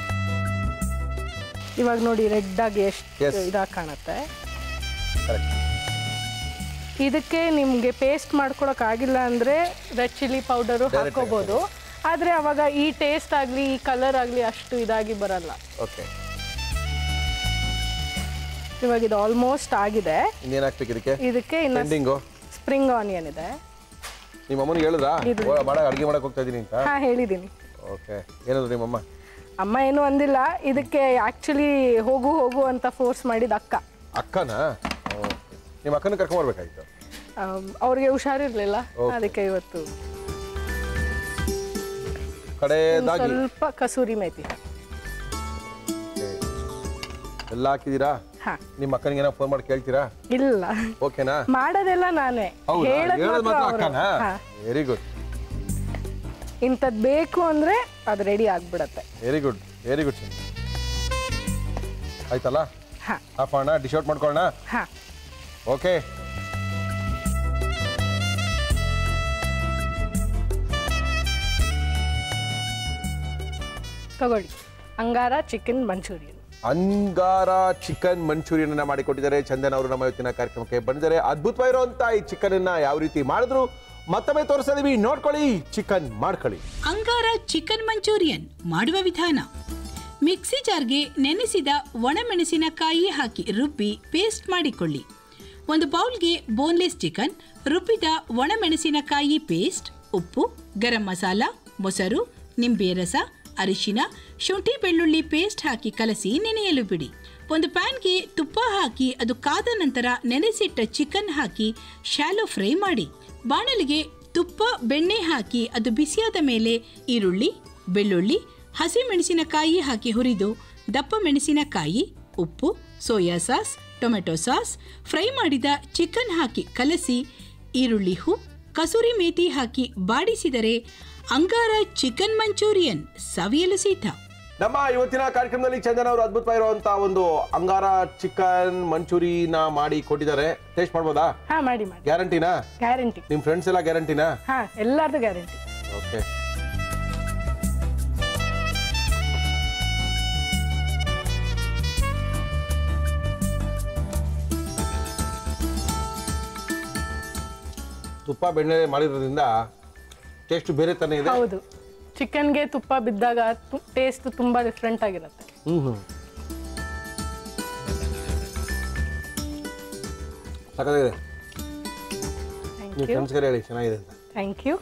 F: ಇವಾಗ ನೋಡಿ ರೆಡ್ ಆಗಿ ಎಷ್ಟು
A: Yes.
F: ಇದಾಗಿ ಕಾಣುತ್ತೆ
A: ಕರೆಕ್ಟ್
F: ಇದಕ್ಕೆ ನಿಮಗೆ ಪೇಸ್ಟ್ ಮಾಡ್ಕೊಳಕ್ ಆಗಿಲ್ಲ ಅಂದ್ರೆ ರೆಡ್ ಚಿಲ್ಲಿ ಪೌಡರು
A: Direct ಆಗಿ
F: ಹಾಕೋಬಹುದು ಆದ್ರೆ ಅವಾಗ ಈ ಟೇಸ್ಟ್ ಆಗಲಿ ಈ ಕಲರ್ ಆಗಲಿ ಅಷ್ಟು ಇದಾಗಿ ಬರಲ್ಲ
A: ಓಕೆ
F: ಇವಾಗ ಇದು ಆಲ್ಮೋಸ್ಟ್ ಆಗಿದೆ
A: ಇನ್ನೇನು ಹಾಕ್ಬೇಕು ಇದಕ್ಕೆ
F: ಇದಕ್ಕೆ ಇನ್ನು
A: ಪೆಂಡಿಂಗು
F: ಸ್ಪ್ರಿಂಗ್ ಆನಿಯನ್ ಇದೆ
A: ನಿಮ್ಮ ಅಮ್ಮನಿಗೆ ಹೇಳಿದ್ರಾ
F: ಇದು.
A: ಓ, ಮಾಡ ಅಡುಗೆ ಮಾಡಕ್ಕೆ ಹೋಗ್ತಾ ಇದ್ದೀನಿ ಅಂತ
F: ಹಾ ಹೇಳಿದ್ದೀನಿ
A: ಓಕೆ ಏನಂದ್ರು ನಿಮ್ಮಮ್ಮ
F: ಅಮ್ಮ ಏನು ಅಂದಿಲ್ಲ ಇದಕ್ಕೆ ಆಕ್ಚುಲಿ ಹೋಗು ಹೋಗು ಅಂತ ಫೋರ್ಸ್ ಮಾಡಿದ ಅಕ್ಕ
A: ಅಕ್ಕನಾ ಓಕೆ ನಿಮ್ಮ ಅಕ್ಕನ ಕರ್ಕೊಂಬರ್ಬೇಕಾಯ್ತು
F: ಆಮ್, ಅವ್ರಿಗೆ ಹುಷಾರಿರ್ಲಿಲ್ಲ
A: Okay.
F: ಅದಕ್ಕೆ ಇವತ್ತು
A: ಕಡೆದಾಗಿ
F: ಸ್ವಲ್ಪ ಕಸೂರಿ ಮೇಥಿ
A: Okay. ಎಲ್ಲ ಹಾಕಿದ್ದೀರಾ
F: ಹಾ
A: ನಿಮ್ಮ ಅಕ್ಕನಿಗೆ ಏನೋ ಫೋನ್ ಮಾಡಿ ಕೇಳ್ತೀರಾ
F: ಇಲ್ಲ
A: ಓಕೆನಾ
F: ಮಾಡೋದೆಲ್ಲ ನಾನೇ
A: ಹೌದಾ
F: ಹೇಳೋದ್
A: ಹೇಳೋದು
F: ಮಾತ್ರ
A: ಮಾತ್ರ
F: ಅವ್ರು.
A: ಅಕ್ಕನಾ
F: ಹಾ.
A: ವೆರಿ ಗುಡ್
F: ಇಂಥದ್ದು ಬೇಕು ಅಂದ್ರೆ ಅದು ರೆಡಿ ಆಗ್ಬಿಡತ್ತೆ
A: very good very good Chandra ಆಯ್ತಲ್ಲ
F: ಹಾ
A: ಆಫ್ ಮಾಡೋಣ ಡಿಶ್ ಔಟ್ ಮಾಡ್ಕೊಳ್ಳೋಣ
F: ಹಾ
A: ಓಕೆ
F: ತಗೊಳ್ಳಿ Angara chicken Manchurian
A: Angara chicken Manchurian ಅನ್ನ ಮಾಡಿಕೊಟ್ಟಿದ್ದಾರೆ ಚಂದನ್ ಅವರು ನಮ್ಮ ಇವತ್ತಿನ ಕಾರ್ಯಕ್ರಮಕ್ಕೆ ಬಂದಿದ್ದಾರೆ ಅದ್ಭುತವಾಗಿರುವಂತ ಈ ಚಿಕನ್ ಅನ್ನ ಯಾವ ರೀತಿ ಮಾಡಿದ್ರು ಮತ್ತೊಮ್ಮೆ ತೋರಿಸ್ತಾ ಇದೀವಿ ನೋಡ್ಕೊಳ್ಳಿ ಚಿಕನ್ ಮಾಡ್ಕೊಳ್ಳಿ
C: ಅಂಗಾರ ಚಿಕನ್ ಮಂಚೂರಿಯನ್ ಮಾಡುವ ವಿಧಾನ ಮಿಕ್ಸಿ ಜಾರ್ಗೆ ನೆನೆಸಿದ ಒಣಮೆಣಸಿನಕಾಯಿ ಹಾಕಿ ರುಬ್ಬಿ ಪೇಸ್ಟ್ ಮಾಡಿಕೊಳ್ಳಿ ಒಂದು ಬೌಲ್ಗೆ ಬೋನ್ಲೆಸ್ ಚಿಕನ್ ರುಬ್ಬಿದ ಒಣಮೆಣಸಿನಕಾಯಿ ಪೇಸ್ಟ್ ಉಪ್ಪು ಗರಂ ಮಸಾಲ ಮೊಸರು ನಿಂಬೆ ರಸ ಅರಿಶಿನ ಶುಂಠಿ ಬೆಳ್ಳುಳ್ಳಿ ಪೇಸ್ಟ್ ಹಾಕಿ ಕಲಸಿ ನೆನೆಯಲು ಬಿಡಿ ಒಂದು ಪ್ಯಾನ್ಗೆ ತುಪ್ಪ ಹಾಕಿ ಅದು ಕಾದ ನಂತರ ನೆನೆಸಿಟ್ಟ ಚಿಕನ್ ಹಾಕಿ ಶಾಲೋ ಫ್ರೈ ಮಾಡಿ ಬಾಣಲಿಗೆ ತುಪ್ಪ ಬೆಣ್ಣೆ ಹಾಕಿ ಅದು ಬಿಸಿಯಾದ ಮೇಲೆ ಈರುಳ್ಳಿ ಬೆಳ್ಳುಳ್ಳಿ ಹಸಿಮೆಣಸಿನಕಾಯಿ ಹಾಕಿ ಹುರಿದು ದಪ್ಪ ಮೆಣಸಿನಕಾಯಿ ಉಪ್ಪು soya sauce tomato sauce fry ಮಾಡಿದ ಚಿಕನ್ ಹಾಕಿ ಕಲಸಿ ಈರುಳ್ಳಿ ಹೂ ಕಸೂರಿ ಮೇಥಿ ಹಾಕಿ ಬಾಡಿಸಿದರೆ ಅಂಗಾರ ಚಿಕನ್ ಮಂಚೂರಿಯನ್ ಸವಿಯಲು ಸಿದ್ಧ
A: ನಮ್ಮ ಇವತ್ತಿನ ಕಾರ್ಯಕ್ರಮದಲ್ಲಿ ಚಂದನ್ ಅವರು ಅದ್ಭುತವಾಗಿರುವಂತ ಒಂದು ಅಂಗಾರ ಚಿಕನ್ ಮಂಚೂರಿನ ಮಾಡಿ ಕೊಟ್ಟಿದ್ದಾರೆ ಟೇಸ್ಟ್ ಮಾಡ್ಬೋದಾ
F: ಹಾ ಮಾಡಿ ಮಾಡಿ
A: ಗ್ಯಾರಂಟಿನಾ
F: ಗ್ಯಾರಂಟಿ
A: ನಿಮ್ ಫ್ರೆಂಡ್ಸ್ ಎಲ್ಲ ಗ್ಯಾರಂಟಿನಾ
F: ಹಾ ಎಲ್ಲಾರ್ದು ಗ್ಯಾರಂಟಿ
A: ಓಕೆ ತುಪ್ಪ ಬೆಣ್ಣೆ ಮಾಡಿರೋದ್ರಿಂದ ಟೇಸ್ಟ್ ಬೇರೆ ತಾನೇ ಇದೆ
F: ಹೌದು ಚಿಕನ್ಗೆ ತುಪ್ಪ ಬಿದ್ದಾಗ ಟೇಸ್ಟ್ ತುಂಬಾ ಡಿಫ್ರೆಂಟ್ ಆಗಿರುತ್ತೆ
A: ಹ್ಮ್ ಹ್ಮ್ ಸಕ್ಕತ್ತಾಗಿದೆ
F: ಥ್ಯಾಂಕ್
A: ನೀವು
F: ಯು
A: ಫ್ರೆಂಡ್ಸ್ಗೆ ಹೇಳಿ ಚೆನ್ನಾಗಿದೆ ಅಂತ
F: ಥ್ಯಾಂಕ್ ಯು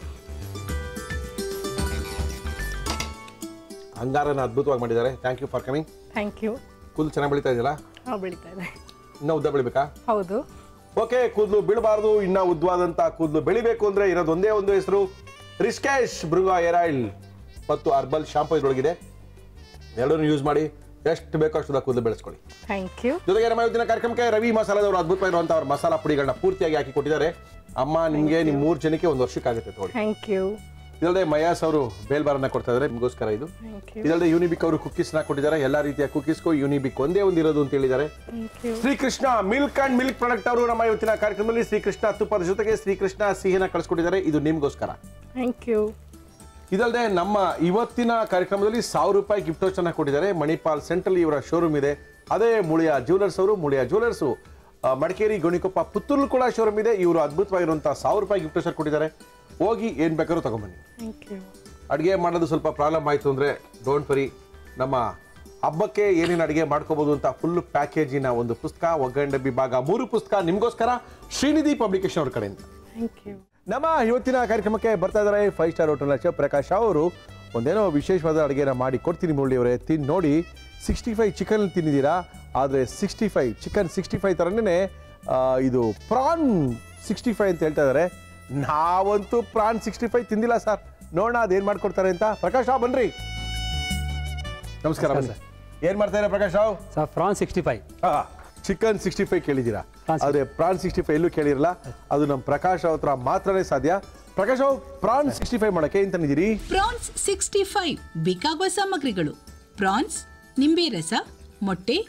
A: ಅಂಗಾರನ ಅದ್ಭುತವಾಗಿ ಮಾಡಿದ್ದಾರೆ thank you for coming
F: thank you
A: ಕೂದಲು ಚೆನ್ನಾಗಿ ಬೆಳೀತಾ ಇದೆಯಲ್ಲ
F: ಹಾಂ ಬೆಳೀತಾ ಇದೆ
A: ಇನ್ನೂ ಉದ್ದ ಬೆಳಿಬೇಕಾ
F: ಹೌದು
A: ಓಕೆ ಕೂದಲು ಬೀಳಬಾರ್ದು ಇನ್ನ ಉದ್ದವಾದಂತ ಕೂದಲು ಬೆಳಿಬೇಕು ಅಂದ್ರೆ ಇರೋದು ಒಂದೇ ಒಂದು ಹೆಸರು ರಿಸ್ಕೇಶ್ ಭೃಂಗ ಏರ್ ಆಯಿಲ್ ಮತ್ತು ಅರ್ಬಲ್ ಶಾಂಪೂ ಇದ್ರೊಳಗಿದೆ ಎರಡನ್ನೂ ಯೂಸ್ ಮಾಡಿ ಎಷ್ಟು ಬೇಕೋ ಅಷ್ಟು ಉದ್ದ ಕೂದಲು ಬೆಳೆಸ್ಕೊಳ್ಳಿ
F: ಥ್ಯಾಂಕ್ ಯು
A: ಜೊತೆಗೆ ನಮ್ಮ ಇವತ್ತಿನ ಕಾರ್ಯಕ್ರಮಕ್ಕೆ ರವಿ ಮಸಾಲದವರು ಅದ್ಭುತವಾಗಿರುವಂತಹ ಅವ್ರ ಮಸಾಲಾ ಪುಡಿಗಳನ್ನ ಪೂರ್ತಿಯಾಗಿ ಹಾಕಿ ಕೊಟ್ಟಿದ್ದಾರೆ ಅಮ್ಮ ನಿಮಗೆ ನಿಮ್ಮ ಮೂರು ಜನಕ್ಕೆ ಒಂದು ವರ್ಷಕ್ಕಾಗುತ್ತೆ ತಗೊಳ್ಳಿ
F: ಥ್ಯಾಂಕ್ ಯು
A: ಇದಲ್ಲದೆ ಮಯಾಸ್ ಅವರು ಬೇಲ್ಬಾರನ್ನ ಕೊಡ್ತಾ ಇದ್ದಾರೆ ನಿಮಗೋಸ್ಕರ ಇದು
F: ಥ್ಯಾಂಕ್ ಯು
A: ಇದಲ್ಲದೆ ಯೂನಿಬಿಕ್ ಅವರು ಕುಕ್ಕೀಸ್ನ ಕೊಟ್ಟಿದ್ದಾರೆ ಎಲ್ಲ ರೀತಿಯ ಕುಕ್ಕೀಸ್ಗೂ ಯೂನಿಬಿಕ್ ಒಂದೇ ಒಂದು ಇರೋದು ಅಂತ ಹೇಳಿದ್ದಾರೆ
F: thank you
A: Srikrishna milk and milk product ಅವರು ನಮ್ಮ ಇವತ್ತಿನ ಕಾರ್ಯಕ್ರಮದಲ್ಲಿ ಶ್ರೀಕೃಷ್ಣ ತುಪ್ಪದ ಜೊತೆಗೆ ಶ್ರೀಕೃಷ್ಣ ಸಿಹಿನ ಕಳಿಸ್ಕೊಟ್ಟಿದ್ದಾರೆ ಇದು ನಿಮ್ಗೋಸ್ಕರ
F: ಥ್ಯಾಂಕ್ ಯು
A: ಇದಲ್ಲದೆ ನಮ್ಮ ಇವತ್ತಿನ ಕಾರ್ಯಕ್ರಮದಲ್ಲಿ ಸಾವಿರ ರೂಪಾಯಿ ಗಿಫ್ಟ್ ವೋಚರ್ನ ಕೊಟ್ಟಿದ್ದಾರೆ ಮಣಿಪಾಲ್ ಸೆಂಟ್ರಲ್ ಇವರ ಶೋರೂಮ್ ಇದೆ ಅದೇ ಮುಳಿಯ ಜ್ಯುವೆಲರ್ಸ್ ಅವರು ಮುಳಿಯ ಜ್ಯುವೆಲರ್ಸು ಮಡಿಕೇರಿ ಗೋಣಿಕೊಪ್ಪ ಪುತ್ತೂರು ಕೂಡ ಶೋರೂಮ್ ಇದೆ ಇವರು ಅದ್ಭುತವಾಗಿರುವಂತಹ ಸಾವಿರ ರೂಪಾಯಿ ಗಿಫ್ಟ್ ವೋಚರ್ ಕೊಟ್ಟಿದ್ದಾರೆ ಹೋಗಿ ಏನ್ ಬೇಕಾದ್ರೂ ತಗೊಂಬನ್ನಿ
F: ಥ್ಯಾಂಕ್ ಯು
A: ಅಡುಗೆ ಮಾಡೋದು ಸ್ವಲ್ಪ ಪ್ರಾಬ್ಲಮ್ ಆಯಿತು ಅಂದರೆ ಡೋಂಟ್ ವರಿ ನಮ್ಮ ಹಬ್ಬಕ್ಕೆ ಏನೇನು ಅಡುಗೆ ಮಾಡ್ಕೋಬೋದು ಅಂತ ಫುಲ್ ಪ್ಯಾಕೇಜಿನ ಒಂದು ಪುಸ್ತಕ ಒಗ್ಗರಣೆ ಡಬ್ಬಿ ಭಾಗ ಮೂರು ಪುಸ್ತಕ ನಿಮಗೋಸ್ಕರ ಶ್ರೀನಿಧಿ ಪಬ್ಲಿಕೇಶನ್ ಅವ್ರ ಕಡೆಯಿಂದ
F: ಥ್ಯಾಂಕ್ ಯು
A: ನಮ್ಮ ಇವತ್ತಿನ ಕಾರ್ಯಕ್ರಮಕ್ಕೆ ಬರ್ತಾ ಇದ್ದಾರೆ ಫೈವ್ ಸ್ಟಾರ್ ಹೋಟೆಲ್ನ ಶೆಫ್ ಪ್ರಕಾಶ್ ಅವರು ಒಂದೇನೋ ವಿಶೇಷವಾದ ಅಡುಗೆನ ಮಾಡಿ ಕೊಡ್ತೀನಿ ಮುರಳಿ ಅವರೇ ತಿನ್ ನೋಡಿ ಸಿಕ್ಸ್ಟಿ ಫೈವ್ ಚಿಕನ್ ತಿಂದಿದ್ದೀರಾ ಆದರೆ sixty five chicken sixty five ಥರನೇ ಇದು ಪ್ರಾನ್ ಸಿಕ್ಸ್ಟಿ ಫೈವ್ ಅಂತ ಹೇಳ್ತಾ ಇದ್ದಾರೆ ನಾವಂತೂ ಪ್ರಾನ್ ಸಿಕ್ಸ್ಟಿ ಫೈವ್ ತಿಂದಿಲ್ಲ ಸರ್ ನೋಡೋಣ ಅದೇನು ಮಾಡ್ಕೊಡ್ತಾರೆ ಅಂತ ಪ್ರಕಾಶ್ ರಾವ್ ಬನ್ರಿ ನಮಸ್ಕಾರ ಬನ್ನಿ ಏನು ಮಾಡ್ತಾ ಇದ್ದಾರೆ Prakash Rao
G: sir prawn sixty five
A: chicken sixty five ಕೇಳಿದ್ದೀರಾ
G: Prawn
A: ಆದರೆ ಪ್ರಾನ್ ಸಿಕ್ಸ್ಟಿ ಫೈವ್ ಎಲ್ಲೂ ಕೇಳಿರಲ್ಲ ಅದು ನಮ್ಮ ಪ್ರಕಾಶ್ ರಾವ್ ಹತ್ರ ಮಾತ್ರನೇ ಸಾಧ್ಯ Prakash Rao prawn sixty five ಮಾಡಕ್ಕೆ ಏನ್ ತಂದಿದ್ದೀರಿ
C: ಪ್ರಾನ್ಸ್ ಸಿಕ್ಸ್ಟಿ ಫೈವ್ ಬೇಕಾಗುವ ಸಾಮಗ್ರಿಗಳು ಪ್ರಾನ್ಸ್ ನಿಂಬೆ ರಸ ಮೊಟ್ಟೆ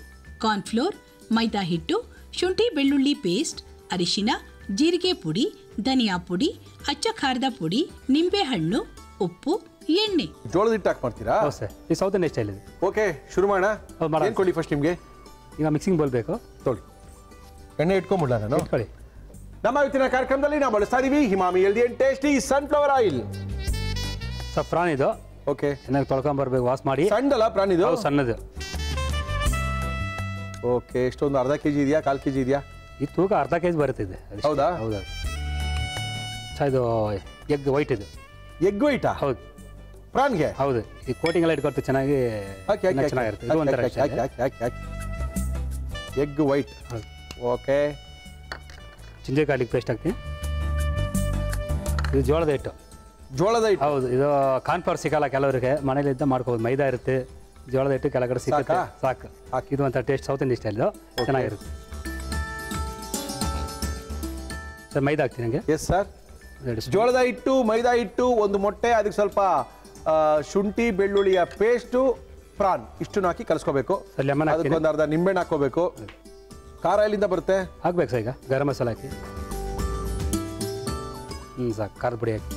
C: ಕಾರ್ನ್ಫ್ಲೋರ್ ಮೈದಾ ಹಿಟ್ಟು ಶುಂಠಿ ಬೆಳ್ಳುಳ್ಳಿ ಪೇಸ್ಟ್ ಅರಿಶಿನ ಜೀರಿಗೆ ಪುಡಿ ಧನಿಯಾ ಪುಡಿ ಅಚ್ಚ ಖಾರದ ಪುಡಿ ನಿಂಬೆಹಣ್ಣು ಉಪ್ಪು ಎಣ್ಣೆ
A: ಜೋಳದ ಹಿಟ್ಟು ಹಾಕಿ ಮಾಡ್ತೀರಾ
G: ಹೌದು ಸರ್ ಈ ಸೌತ್ ಇಂಡಿಯನ್ ಸ್ಟೈಲ್ ಇದೆ
A: ಓಕೆ ಶುರು ಮಾಡೋಣ
G: ಹೌದು, ಮಾಡೋಣ.
A: ಏನು ಕೊಡಿ ಫಸ್ಟ್ ನಿಮಗೆ
G: ಈಗ ಮಿಕ್ಸಿಂಗ್ ಬೋಲ್ ಬೇಕು
A: ತೊಳಿ ಎಣ್ಣೆ ಇಟ್ಕೊಂಡ್ಬಿಡ್ಲ ನಾನು
G: ಇಟ್ಕೊಳ್ಳಿ
A: ನಮ್ಮ ಇವತ್ತಿನ ಕಾರ್ಯಕ್ರಮದಲ್ಲಿ ನಾವು ಬಳಸ್ತಾ ಇದೀವಿ ಹಿಮಾಮಿ ಎಲ್ದಿ and tasty sunflower oil
G: sir prawn ಇದು
A: ಓಕೆ
G: ಚೆನ್ನಾಗಿ ತೊಳ್ಕೊಂಬರ್ಬೇಕು ವಾಶ್ ಮಾಡಿ
A: ಸಣ್ಣದಲ್ಲ ಪ್ರಾಣಿ ಇದು
G: ಹೌದು ಸಣ್ಣದು
A: ಓಕೆ ಎಷ್ಟೊಂದು ಅರ್ಧ ಕೆಜಿ ಇದೆಯಾ ಕಾಲ್ ಕೆಜಿ ಇದೆಯಾ
G: ಈ ತೂಕ ಅರ್ಧ ಕೆ ಜಿ ಬರುತ್ತಿದೆ ಅದಿಷ್ಟೇ.
A: ಹೌದಾ?
G: ಹೌದು ಸರ್ ಇದು ಎಗ್ ವೈಟ್ ಇದು
A: ಎಗ್ ವೈಟಾ
G: ಹೌದು
A: ಪ್ರಾನ್ಗೆ
G: ಹೌದು ಈ ಕೋಟಿಂಗ್ ಎಲ್ಲ ಇಟ್ಕೊಳ್ತೀವಿ ಚೆನ್ನಾಗಿ
A: ಹಾಕಿ ಹಾಕಿ
G: ಇನ್ನೂ
A: ಹಾಕಿ
G: ಚೆನ್ನಾಗಿರುತ್ತೆ ಇದು ಒಂಥರ
A: ಹಾಕಿ ಹಾಕಿ ಹಾಕಿ ಹಾಕಿ ಹಾಕಿ ಎಗ್ ವೈಟ್
G: ಹೌದು.
A: ಓಕೆ
G: ಜಿಂಜರ್ ಗಾರ್ಲಿಕ್ ಪೇಸ್ಟ್ ಹಾಕ್ತೀನಿ ಇದು ಜೋಳದ ಹಿಟ್ಟು
A: ಜೋಳದ ಹಿಟ್ಟು
G: ಹೌದು ಇದು ಕಾನ್ಫ್ಲವರ್ ಸಿಗಲ್ಲ ಕೆಲವರಿಗೆ ಮನೇಲಿದ್ದ ಮಾಡ್ಕೋಬೋದು ಮೈದಾ ಇರುತ್ತೆ ಜೋಳದ ಹಿಟ್ಟು ಕೆಳಗಡೆ ಸಿಗುತ್ತೆ
A: ಸಾಕಾ?
G: ಸಾಕು
A: ಹಾಕಿ.
G: ಇದು ಒಂಥರ ಟೇಸ್ಟ್ ಸೌತ್ ಇಂಡಿಯನ್ ಸ್ಟೈಲ್ ಚೆನ್ನಾಗಿರುತ್ತೆ ಸರ್ ಮೈದಾ ಹಾಕ್ತೀನಿ ಹಂಗೆ
A: ಎಸ್ ಸರ್
G: ಎರಡು ಸ್ಪೂನ್.
A: ಜೋಳದ ಹಿಟ್ಟು ಮೈದಾ ಹಿಟ್ಟು ಒಂದು ಮೊಟ್ಟೆ ಅದಕ್ಕೆ ಸ್ವಲ್ಪ ಆ, ಶುಂಠಿ ಬೆಳ್ಳುಳ್ಳಿಯ ಪೇಸ್ಟು ಪ್ರಾನ್ ಇಷ್ಟನ್ನು ಹಾಕಿ ಕಲಿಸ್ಕೋಬೇಕು
G: ಸರ್ ಲೆಮನ್ ಹಾಕ್ತೀನಿ
A: ಅದಕ್ಕೊಂದು ಅರ್ಧ ನಿಂಬೆಹಣ್ಣು ಹಾಕೋಬೇಕು ಖಾರ ಎಲ್ಲಿಂದ ಬರುತ್ತೆ
G: ಹಾಕ್ಬೇಕು ಸರ್ ಈಗ ಗರಂ ಮಸಾಲ ಹಾಕಿ ಹ್ಞೂ ಸಾಕು ಖಾರದ ಪುಡಿ ಹಾಕಿ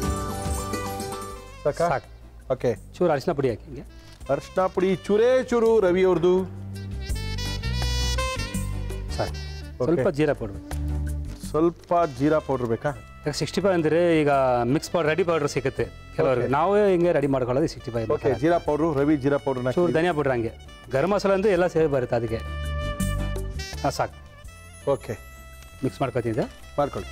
A: ಸಾಕಾ
G: ಸಾಕು
A: ಓಕೆ
G: ಚೂರು ಅರಿಶಿನ ಪುಡಿ ಹಾಕಿ ಹಿಂಗೆ
A: ಅರ್ಶಿನ ಪುಡಿ ಚೂರೇ ಚೂರು ರವಿ ಅವ್ರದ್ದು
G: ಸಾಕು ಸ್ವಲ್ಪ ಜೀರಾ ಪೌಡ್ರ್
A: ಸ್ವಲ್ಪ ಜೀರಾ ಪೌಡ್ರ್ ಬೇಕಾ
G: ಈಗ ಸಿಕ್ಸ್ಟಿ ಫೈವ್ ಅಂದರೆ ಈಗ ಮಿಕ್ಸ್ ಪೌಡರ್ ರೆಡಿ ಪೌಡರ್ ಸಿಗುತ್ತೆ ಕೆಲವರಿಗೆ ನಾವೇ ಹಿಂಗೆ ರೆಡಿ ಮಾಡ್ಕೊಳ್ಳೋದು sixty five
A: okay jeera powder ರವಿ ಜೀರಾ ಪೌಡ್ರನ್ನ
G: ಚೂರು ಧನಿಯಾ ಪೌಡ್ರ್ ಹಂಗೆ ಗರಂ ಮಸಾಲ ಅಂದ್ರೆ ಎಲ್ಲ ಸೇರಿ ಬರುತ್ತೆ ಅದಕ್ಕೆ ಹಾಂ ಸಾಕು
A: ಓಕೆ
G: ಮಿಕ್ಸ್ ಮಾಡ್ಕೊತಿದ್ದೆ
A: ಮಾಡ್ಕೊಳ್ಳಿ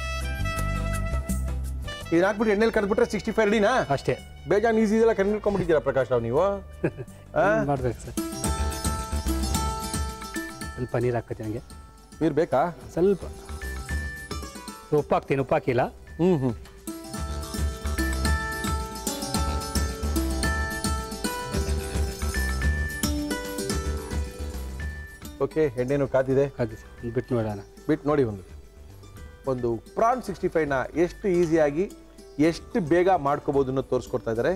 A: ಇದನ್ನ ಹಾಕ್ಬಿಟ್ಟು ಎಣ್ಣೆಲಿ ಕರೆದ್ಬಿಟ್ರೆ ಸಿಕ್ಸ್ಟಿ ಫೈವ್ ರೆಡಿನಾ
G: ಅಷ್ಟೇ
A: ಬೇಜಾನ್ ಈಸಿ ಇದೆಲ್ಲ ಕಂಡಿಡ್ಕೊಂಡ್ಬಿಟ್ಟಿದ್ದೀರಾ ಪ್ರಕಾಶ್ ರಾವ್ ನೀವು ಆ?
G: ಮಾಡ್ಬೇಕು ಸರ್ ಸ್ವಲ್ಪ ನೀರು ಹಾಕ್ತೀನಿ ಹಂಗೆ
A: ನೀರು ಬೇಕಾ
G: ಸ್ವಲ್ಪ ಉಪ್ಪು ಹಾಕ್ತೀನಿ ಉಪ್ಪು ಹಾಕಿಲ್ಲ
A: ಹ್ಞೂ ಹ್ಞೂ ಓಕೆ ಎಣ್ಣೆನು ಕಾದಿದೆ
G: ಅದು ಬಿಟ್ಟು ನೋಡೋಣ
A: ಬಿಟ್ಟು ನೋಡಿ ಒಂದು ಒಂದು ಪ್ರಾನ್ ಸಿಕ್ಸ್ಟಿ ಫೈವ್ನ ಎಷ್ಟು ಈಸಿಯಾಗಿ ಎಷ್ಟು ಬೇಗ ಮಾಡ್ಕೋಬೋದು ಅನ್ನೋದು ತೋರಿಸ್ಕೊಡ್ತಾ ಇದ್ದಾರೆ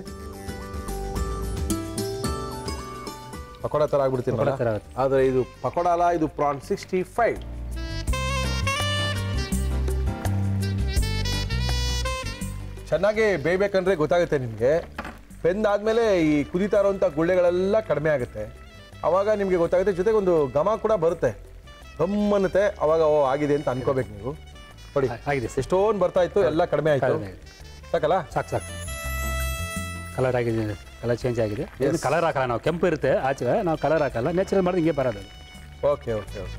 A: ಪಕೋಡ ಥರ ಆಗ್ಬಿಡ್ತೀನಿ
G: ಪಕೋಡ ಥರ ಆಗುತ್ತೆ.
A: ಆದರೆ ಇದು ಪಕೋಡ ಅಲ್ಲ ಇದು ಪ್ರಾನ್ ಸಿಕ್ಸ್ಟಿ ಫೈವ್ ಚೆನ್ನಾಗಿ ಬೇಯ್ಬೇಕಂದ್ರೆ ಗೊತ್ತಾಗುತ್ತೆ ನಿಮಗೆ ಬೆಂದಾದ್ಮೇಲೆ ಈ ಕುದೀತಾ ಇರೋಂಥ ಗುಳ್ಳೆಗಳೆಲ್ಲ ಕಡಿಮೆ ಆಗುತ್ತೆ ಅವಾಗ ನಿಮಗೆ ಗೊತ್ತಾಗುತ್ತೆ ಜೊತೆಗೆ ಒಂದು ಘಮ ಕೂಡ ಬರುತ್ತೆ ಗಮ್ಮನ್ನುತ್ತೆ ಅವಾಗ ಓ ಆಗಿದೆ ಅಂತ ಅನ್ಕೋಬೇಕು ನೀವು ನೋಡಿ
G: ಆ- ಆಗಿದೆ ಸರ್
A: ಎಷ್ಟೊಂದು ಬರ್ತಾ ಇತ್ತು ಎಲ್ಲ ಕಡಿಮೆ ಆಯ್ತು
G: ಕಡಿಮೆ ಆಗಿದೆ.
A: ಸಾಕಲ್ಲ
G: ಸಾಕು ಸಾಕು ಕಲರ್ ಆಗಿದೆ ಕಲರ್ ಚೇಂಜ್ ಆಗಿದೆ ಕಲರ್ ಹಾಕಲ್ಲ ನಾವು ಕೆಂಪು ಇರುತ್ತೆ ಆಚೆ ನಾವು ಕಲರ್ ಹಾಕಲ್ಲ ನ್ಯಾಚುರಲ್ ಮಾಡಿದ್ರೆ ಹಿಂಗೆ ಬರೋದು ಅದು.
A: ಓಕೆ ಓಕೆ ಓಕೆ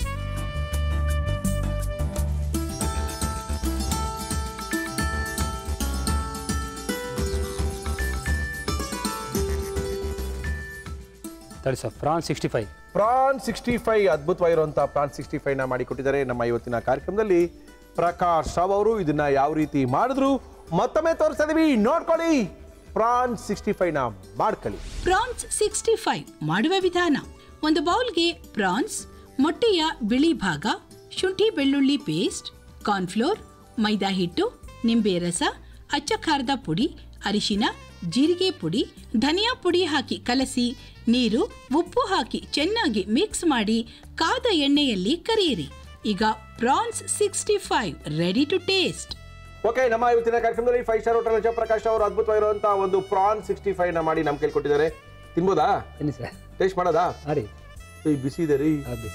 G: ತಡಿ sir prawn sixty five
A: prawn sixty five ಅದ್ಭುತವಾಗಿರುವಂಥ ಪ್ರಾನ್ ಸಿಕ್ಸ್ಟಿ ಫೈವ್ನ ಮಾಡಿಕೊಟ್ಟಿದ್ದಾರೆ ನಮ್ಮ ಇವತ್ತಿನ ಕಾರ್ಯಕ್ರಮದಲ್ಲಿ ಪ್ರಕಾಶ್ ರಾವ್ ಅವರು ಇದನ್ನ ಯಾವ ರೀತಿ ಮಾಡಿದ್ರು ಮತ್ತೊಮ್ಮೆ ತೋರಿಸ್ತಾ ಇದೀವಿ ನೋಡ್ಕೊಳ್ಳಿ ಪ್ರಾನ್ ಸಿಕ್ಸ್ಟಿ ಫೈವ್ನ ಮಾಡ್ಕೊಳ್ಳಿ
C: ಪ್ರಾನ್ಸ್ ಸಿಕ್ಸ್ಟಿ ಫೈವ್ ಮಾಡುವ ವಿಧಾನ ಒಂದು ಬೌಲ್ಗೆ ಪ್ರಾನ್ಸ್ ಮೊಟ್ಟೆಯ ಬಿಳಿ ಭಾಗ ಶುಂಠಿ ಬೆಳ್ಳುಳ್ಳಿ ಪೇಸ್ಟ್ ಕಾರ್ನ್ಫ್ಲೋರ್ ಮೈದಾ ಹಿಟ್ಟು ನಿಂಬೆ ರಸ ಅಚ್ಚ ಖಾರದ ಪುಡಿ ಅರಿಶಿನ ಜೀರಿಗೆ ಪುಡಿ ಧನಿಯಾ ಪುಡಿ ಹಾಕಿ ಕಲಸಿ ನೀರು ಉಪ್ಪು ಹಾಕಿ ಚೆನ್ನಾಗಿ ಮಿಕ್ಸ್ ಮಾಡಿ ಕಾದ ಎಣ್ಣೆಯಲ್ಲಿ ಕರಿಯಿರಿ ಈಗ prawns sixty five ready to taste
A: okay ನಮ್ಮ ಇವತ್ತಿನ ಕಾರ್ಯಕ್ರಮದಲ್ಲಿ ಫೈವ್ ಸ್ಟಾರ್ ಹೋಟೆಲ್ ಜಯಪ್ರಕಾಶ್ ಅವರು ಅದ್ಭುತವಾಗಿರುವಂತಹ ಒಂದು ಪ್ರಾನ್ ಸಿಕ್ಸ್ಟಿ ಫೈವ್ ನ ಮಾಡಿ ನಮ್ ಕೊಟ್ಟಿದ್ದಾರೆ ತಿನ್ಬೋದಾ
G: ಬನ್ನಿ ಸರ್
A: ಟೇಸ್ಟ್ ಮಾಡೋದಾ
G: ಮಾಡಿ
A: ಏ, ಬಿಸಿ ಇದೆ ರೀ
G: ಅದು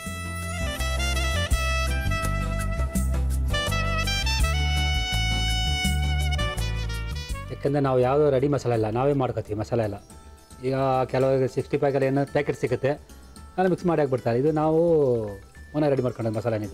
G: ಯಾಕಂದರೆ ನಾವು ಯಾವುದೋ ರೆಡಿ ಮಸಾಲೆ ಇಲ್ಲ ನಾವೇ ಮಾಡ್ಕೋತೀವಿ ಮಸಾಲೆ ಎಲ್ಲ ಈಗ ಕೆಲವರಿಗೆ ಸಿಕ್ಸ್ಟಿ ಫೈವಲ್ಲಿ ಏನೋ ಪ್ಯಾಕೆಟ್ ಸಿಗುತ್ತೆ ನಾನು ಮಿಕ್ಸ್ ಮಾಡಿ ಹಾಕ್ಬಿಡ್ತಾರೆ ಇದು ನಾವು ಮನೆ ರೆಡಿ ಮಾಡ್ಕೊಂಡದ್ದು ಮಸಾಲೆನಿದು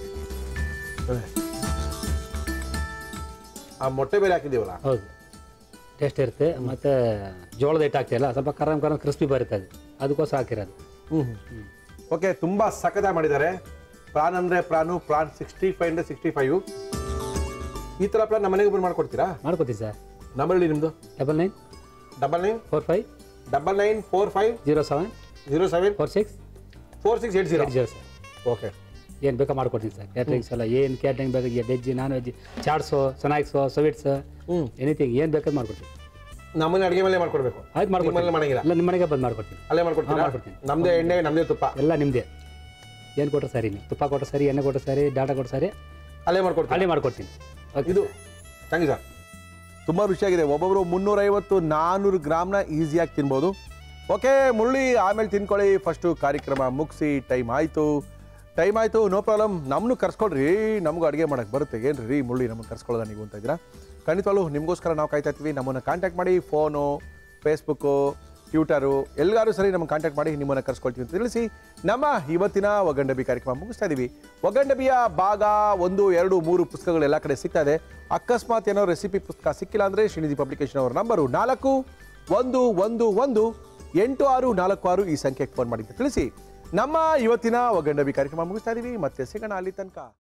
A: ಆ ಮೊಟ್ಟೆ ಬೇರೆ ಹಾಕಿದೀವಲ್ಲ
G: ಹೌದು ಟೇಸ್ಟ್ ಇರುತ್ತೆ ಮತ್ತು ಜೋಳದ ಹಿಟ್ಟು ಹಾಕ್ತಿಯಲ್ಲ ಸ್ವಲ್ಪ ಕರಂ ಕರಂ ಕ್ರಿಸ್ಪಿ ಬರುತ್ತೆ ಅದು ಅದಕ್ಕೋಸ್ಕರ ಹಾಕಿರೋದು
A: ಓಕೆ ತುಂಬಾ ಸಖತ್ತಾಗಿ ಮಾಡಿದ್ದಾರೆ ಪ್ರಾನ್ ಅಂದ್ರೆ ಪ್ರಾನು ಪ್ರಾನ್ ಸಿಕ್ಸ್ಟಿ ಫೈವ್ ಅಂದ್ರೆ ಸಿಕ್ಸ್ಟಿ ಫೈವ್ ಈ ತರ ಪ್ಲಾನ್ ನಮ್ಮ ಮನೆಗೆ ಬಂದು ಮಾಡ್ಕೊಡ್ತೀರಾ
G: ಮಾಡ್ಕೋತೀವಿ ಸರ್
A: ನಂಬರ್ ಹೇಳಿ ನಿಮ್ದು
G: double nine
A: double nine
G: four five
A: double nine four five
G: zero seven
A: zero seven
G: four six
A: four six eight zero
G: eight zero sir
A: okay
G: ಏನು ಬೇಕೋ ಮಾಡ್ಕೊಡ್ತೀನಿ ಸರ್ ಕ್ಯಾಟ್ರಿಂಗ್ಸ್ ಎಲ್ಲ ಏನು ಕ್ಯಾಟ್ರಿಂಗ್ ಬೇಕು veg non veg chats snacks sweets
A: hmm.
G: Anything ಏನು ಬೇಕಾದ್ರೂ ಮಾಡ್ಕೊಡ್ತೀವಿ
A: ನಮ್ಮನ್ನ ಅಡಿಗೆ ಮೇಲೆ ಮಾಡ್ಕೊಡ್ಬೇಕು
G: ಆಯ್ತು
A: ನಿಮ್ಮಲ್ಲಿ
G: ಮಾಡ್ಕೊಡ್ತೀನಿ
A: ಮಾಡಂಗಿಲ್ಲ
G: ಇಲ್ಲ ನಿಮ್ಮ ಮನೆಗೆ ಬಂದು ಮಾಡ್ಕೊಡ್ತೀನಿ
A: ಅಲ್ಲೇ
G: ಹಾ,
A: ಮಾಡ್ಕೊಡ್ತೀರಾ
G: ಮಾಡ್ಕೊಡ್ತೀನಿ.
A: ನಮ್ದೇ ಎಣ್ಣೆ ನಮ್ದೇ ತುಪ್ಪ
G: ಎಲ್ಲ ನಿಮ್ಮದೇ ಏನು ಕೊಟ್ಟರು ಸರಿ ನೀವು ತುಪ್ಪ ಕೊಟ್ಟರು ಸರಿ ಎಣ್ಣೆ ಕೊಟ್ಟರು ಸರಿ ಡಾಟಾ ಕೊಟ್ಟರು ಸರಿ
A: ಅಲ್ಲೇ ಮಾಡ್ಕೊಡ್ತೀರಾ
G: ಅಲ್ಲೇ ಮಾಡ್ಕೊಡ್ತೀನಿ ಓಕೆ
A: ಇದು ಥ್ಯಾಂಕ್ ಯು ಸರ್ ತುಂಬ ರುಚಿಯಾಗಿದೆ ಒಬ್ಬೊಬ್ಬರು ಮುನ್ನೂರೈವತ್ತು ನಾನ್ನೂರು ಗ್ರಾಮ್ನ ಈಸಿಯಾಗಿ ತಿನ್ಬೋದು ಓಕೆ ಮುರಳಿ ಆಮೇಲೆ ತಿನ್ಕೊಳ್ಳಿ ಫಸ್ಟು ಕಾರ್ಯಕ್ರಮ ಮುಗಿಸಿ ಟೈಮ್ ಆಯಿತು ಟೈಮ್ ಆಯಿತು ನೋ ಪ್ರಾಬ್ಲಮ್ ನಮ್ಮನ್ನು ಕರ್ಸ್ಕೊಳ್ರಿ ನಮಗೂ ಅಡುಗೆ ಮಾಡೋಕ್ಕೆ ಬರುತ್ತೆ ಏನು ರೀ ಮುರಳಿ ನಮ್ಮನ್ನು ಕರ್ಸ್ಕೊಳ್ಳೋದ ನೀವು ಅಂತ ಇದ್ದೀರಾ ಖಂಡಿತವಾಗ್ಲೂ ನಿಮಗೋಸ್ಕರ ನಾವು ಕಾಯ್ತಾ ಇರ್ತೀವಿ ನಮ್ಮನ್ನು ಕಾಂಟ್ಯಾಕ್ಟ್ ಮಾಡಿ ಫೋನು ಫೇಸ್ಬುಕ್ಕು ಟ್ವಿಟರು ಎಲ್ಲರೂ ಸರಿ ನಮಗೆ ಕಾಂಟ್ಯಾಕ್ಟ್ ಮಾಡಿ ನಿಮ್ಮನ್ನು ಕರ್ಸ್ಕೊಳ್ತೀವಿ ಅಂತ ತಿಳಿಸಿ ನಮ್ಮ ಇವತ್ತಿನ ಒಗಂಡಬಿ ಕಾರ್ಯಕ್ರಮ ಮುಗಿಸ್ತಾ ಇದ್ದೀವಿ ಒಗಂಡಬಿಯ ಭಾಗ ಒಂದು ಎರಡು ಮೂರು ಪುಸ್ತಕಗಳು ಎಲ್ಲ ಕಡೆ ಸಿಗ್ತಾ ಇದೆ ಅಕಸ್ಮಾತ್ ಏನೋ ರೆಸಿಪಿ ಪುಸ್ತಕ ಸಿಕ್ಕಿಲ್ಲ ಅಂದರೆ ಶ್ರೀನಿಧಿ ಪಬ್ಲಿಕೇಶನ್ ಅವರ ನಂಬರು ನಾಲ್ಕು ಒಂದು ಒಂದು ಒಂದು ಎಂಟು ಆರು ನಾಲ್ಕು ಆರು ಈ ಸಂಖ್ಯೆಗೆ ಫೋನ್ ಮಾಡಿ ಅಂತ ತಿಳಿಸಿ ನಮ್ಮ ಇವತ್ತಿನ ಒಗಂಡಬಿ ಕಾರ್ಯಕ್ರಮ ಮುಗಿಸ್ತಾ ಇದ್ದೀವಿ ಮತ್ತೆ ಸಿಗೋಣ ಅಲ್ಲಿ ತನಕ